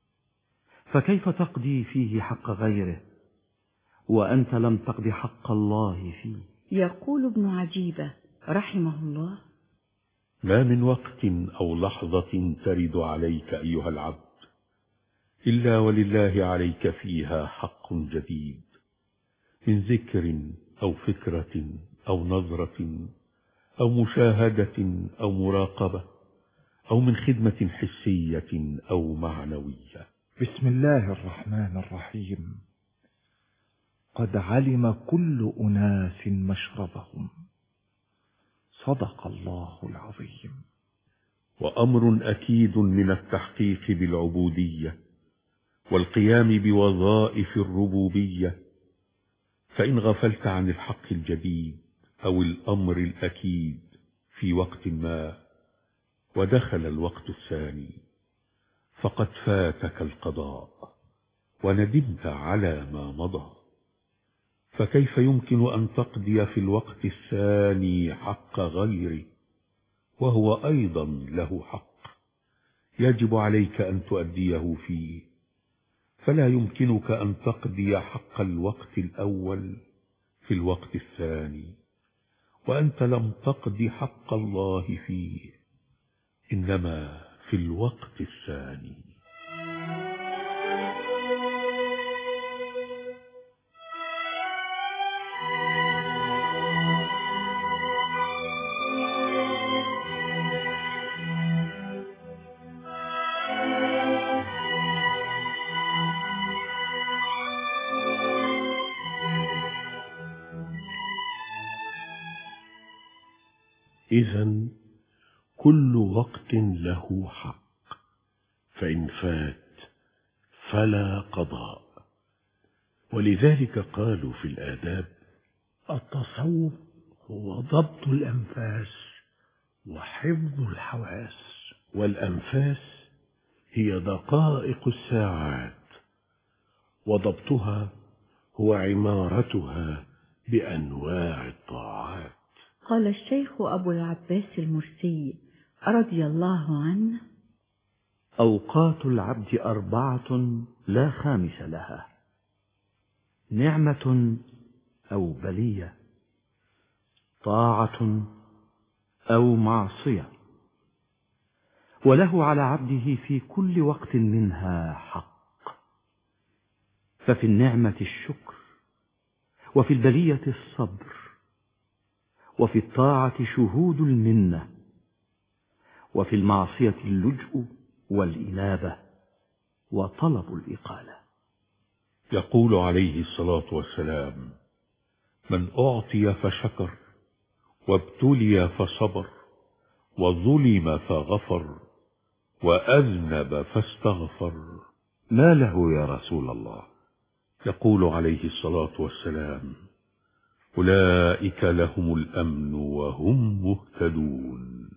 فكيف تقضي فيه حق غيره وأنت لم تقض حق الله فيه يقول ابن عجيبة رحمه الله ما من وقت أو لحظة ترد عليك أيها العبد إلا ولله عليك فيها حق جديد من ذكر أو فكرة أو نظرة أو مشاهدة أو مراقبة أو من خدمة حسية أو معنوية بسم الله الرحمن الرحيم قد علم كل أناس مشربهم صدق الله العظيم وأمر أكيد من التحقيق بالعبودية والقيام بوظائف الربوبية فإن غفلت عن الحق الجديد أو الأمر الأكيد في وقت ما ودخل الوقت الثاني فقد فاتك القضاء وندمت على ما مضى فكيف يمكن أن تقضي في الوقت الثاني حق غيره وهو أيضا له حق يجب عليك أن تؤديه فيه فلا يمكنك أن تقضي حق الوقت الأول في الوقت الثاني وأنت لم تقض حق الله فيه إنما في الوقت الثاني إذا كل وقت له حق فإن فات فلا قضاء ولذلك قالوا في الآداب التصوف هو ضبط الأنفاس وحفظ الحواس والأنفاس هي دقائق الساعات وضبطها هو عمارتها بأنواع الطاعات قال الشيخ أبو العباس المرسي رضي الله عنه أوقات العبد أربعة لا خامس لها نعمة أو بلية طاعة أو معصية وله على عبده في كل وقت منها حق ففي النعمة الشكر وفي البلية الصبر وفي الطاعة شهود المنة وفي المعصية اللجء والإنابة وطلب الإقالة يقول عليه الصلاة والسلام من أعطي فشكر وابتلي فصبر وظلم فغفر وأذنب فاستغفر ما له يا رسول الله يقول عليه الصلاة والسلام أولئك لهم الأمن وهم مهتدون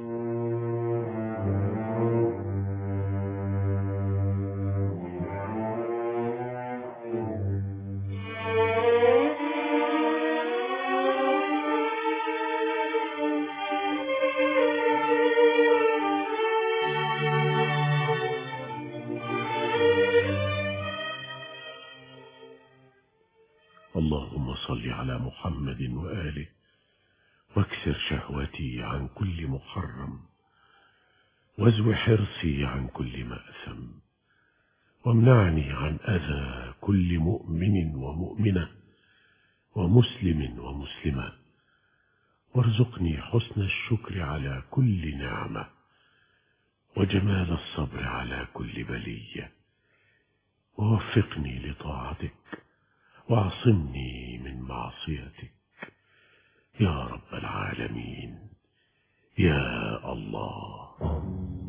اللهم صل على محمد وآله واكسر شهوتي عن كل محرم وازو حرصي عن كل مأثم وامنعني عن أذى كل مؤمن ومؤمنة ومسلم ومسلمة وارزقني حسن الشكر على كل نعمة وجمال الصبر على كل بلية ووفقني لطاعتك واعصمني من معصيتك يا رب العالمين يا الله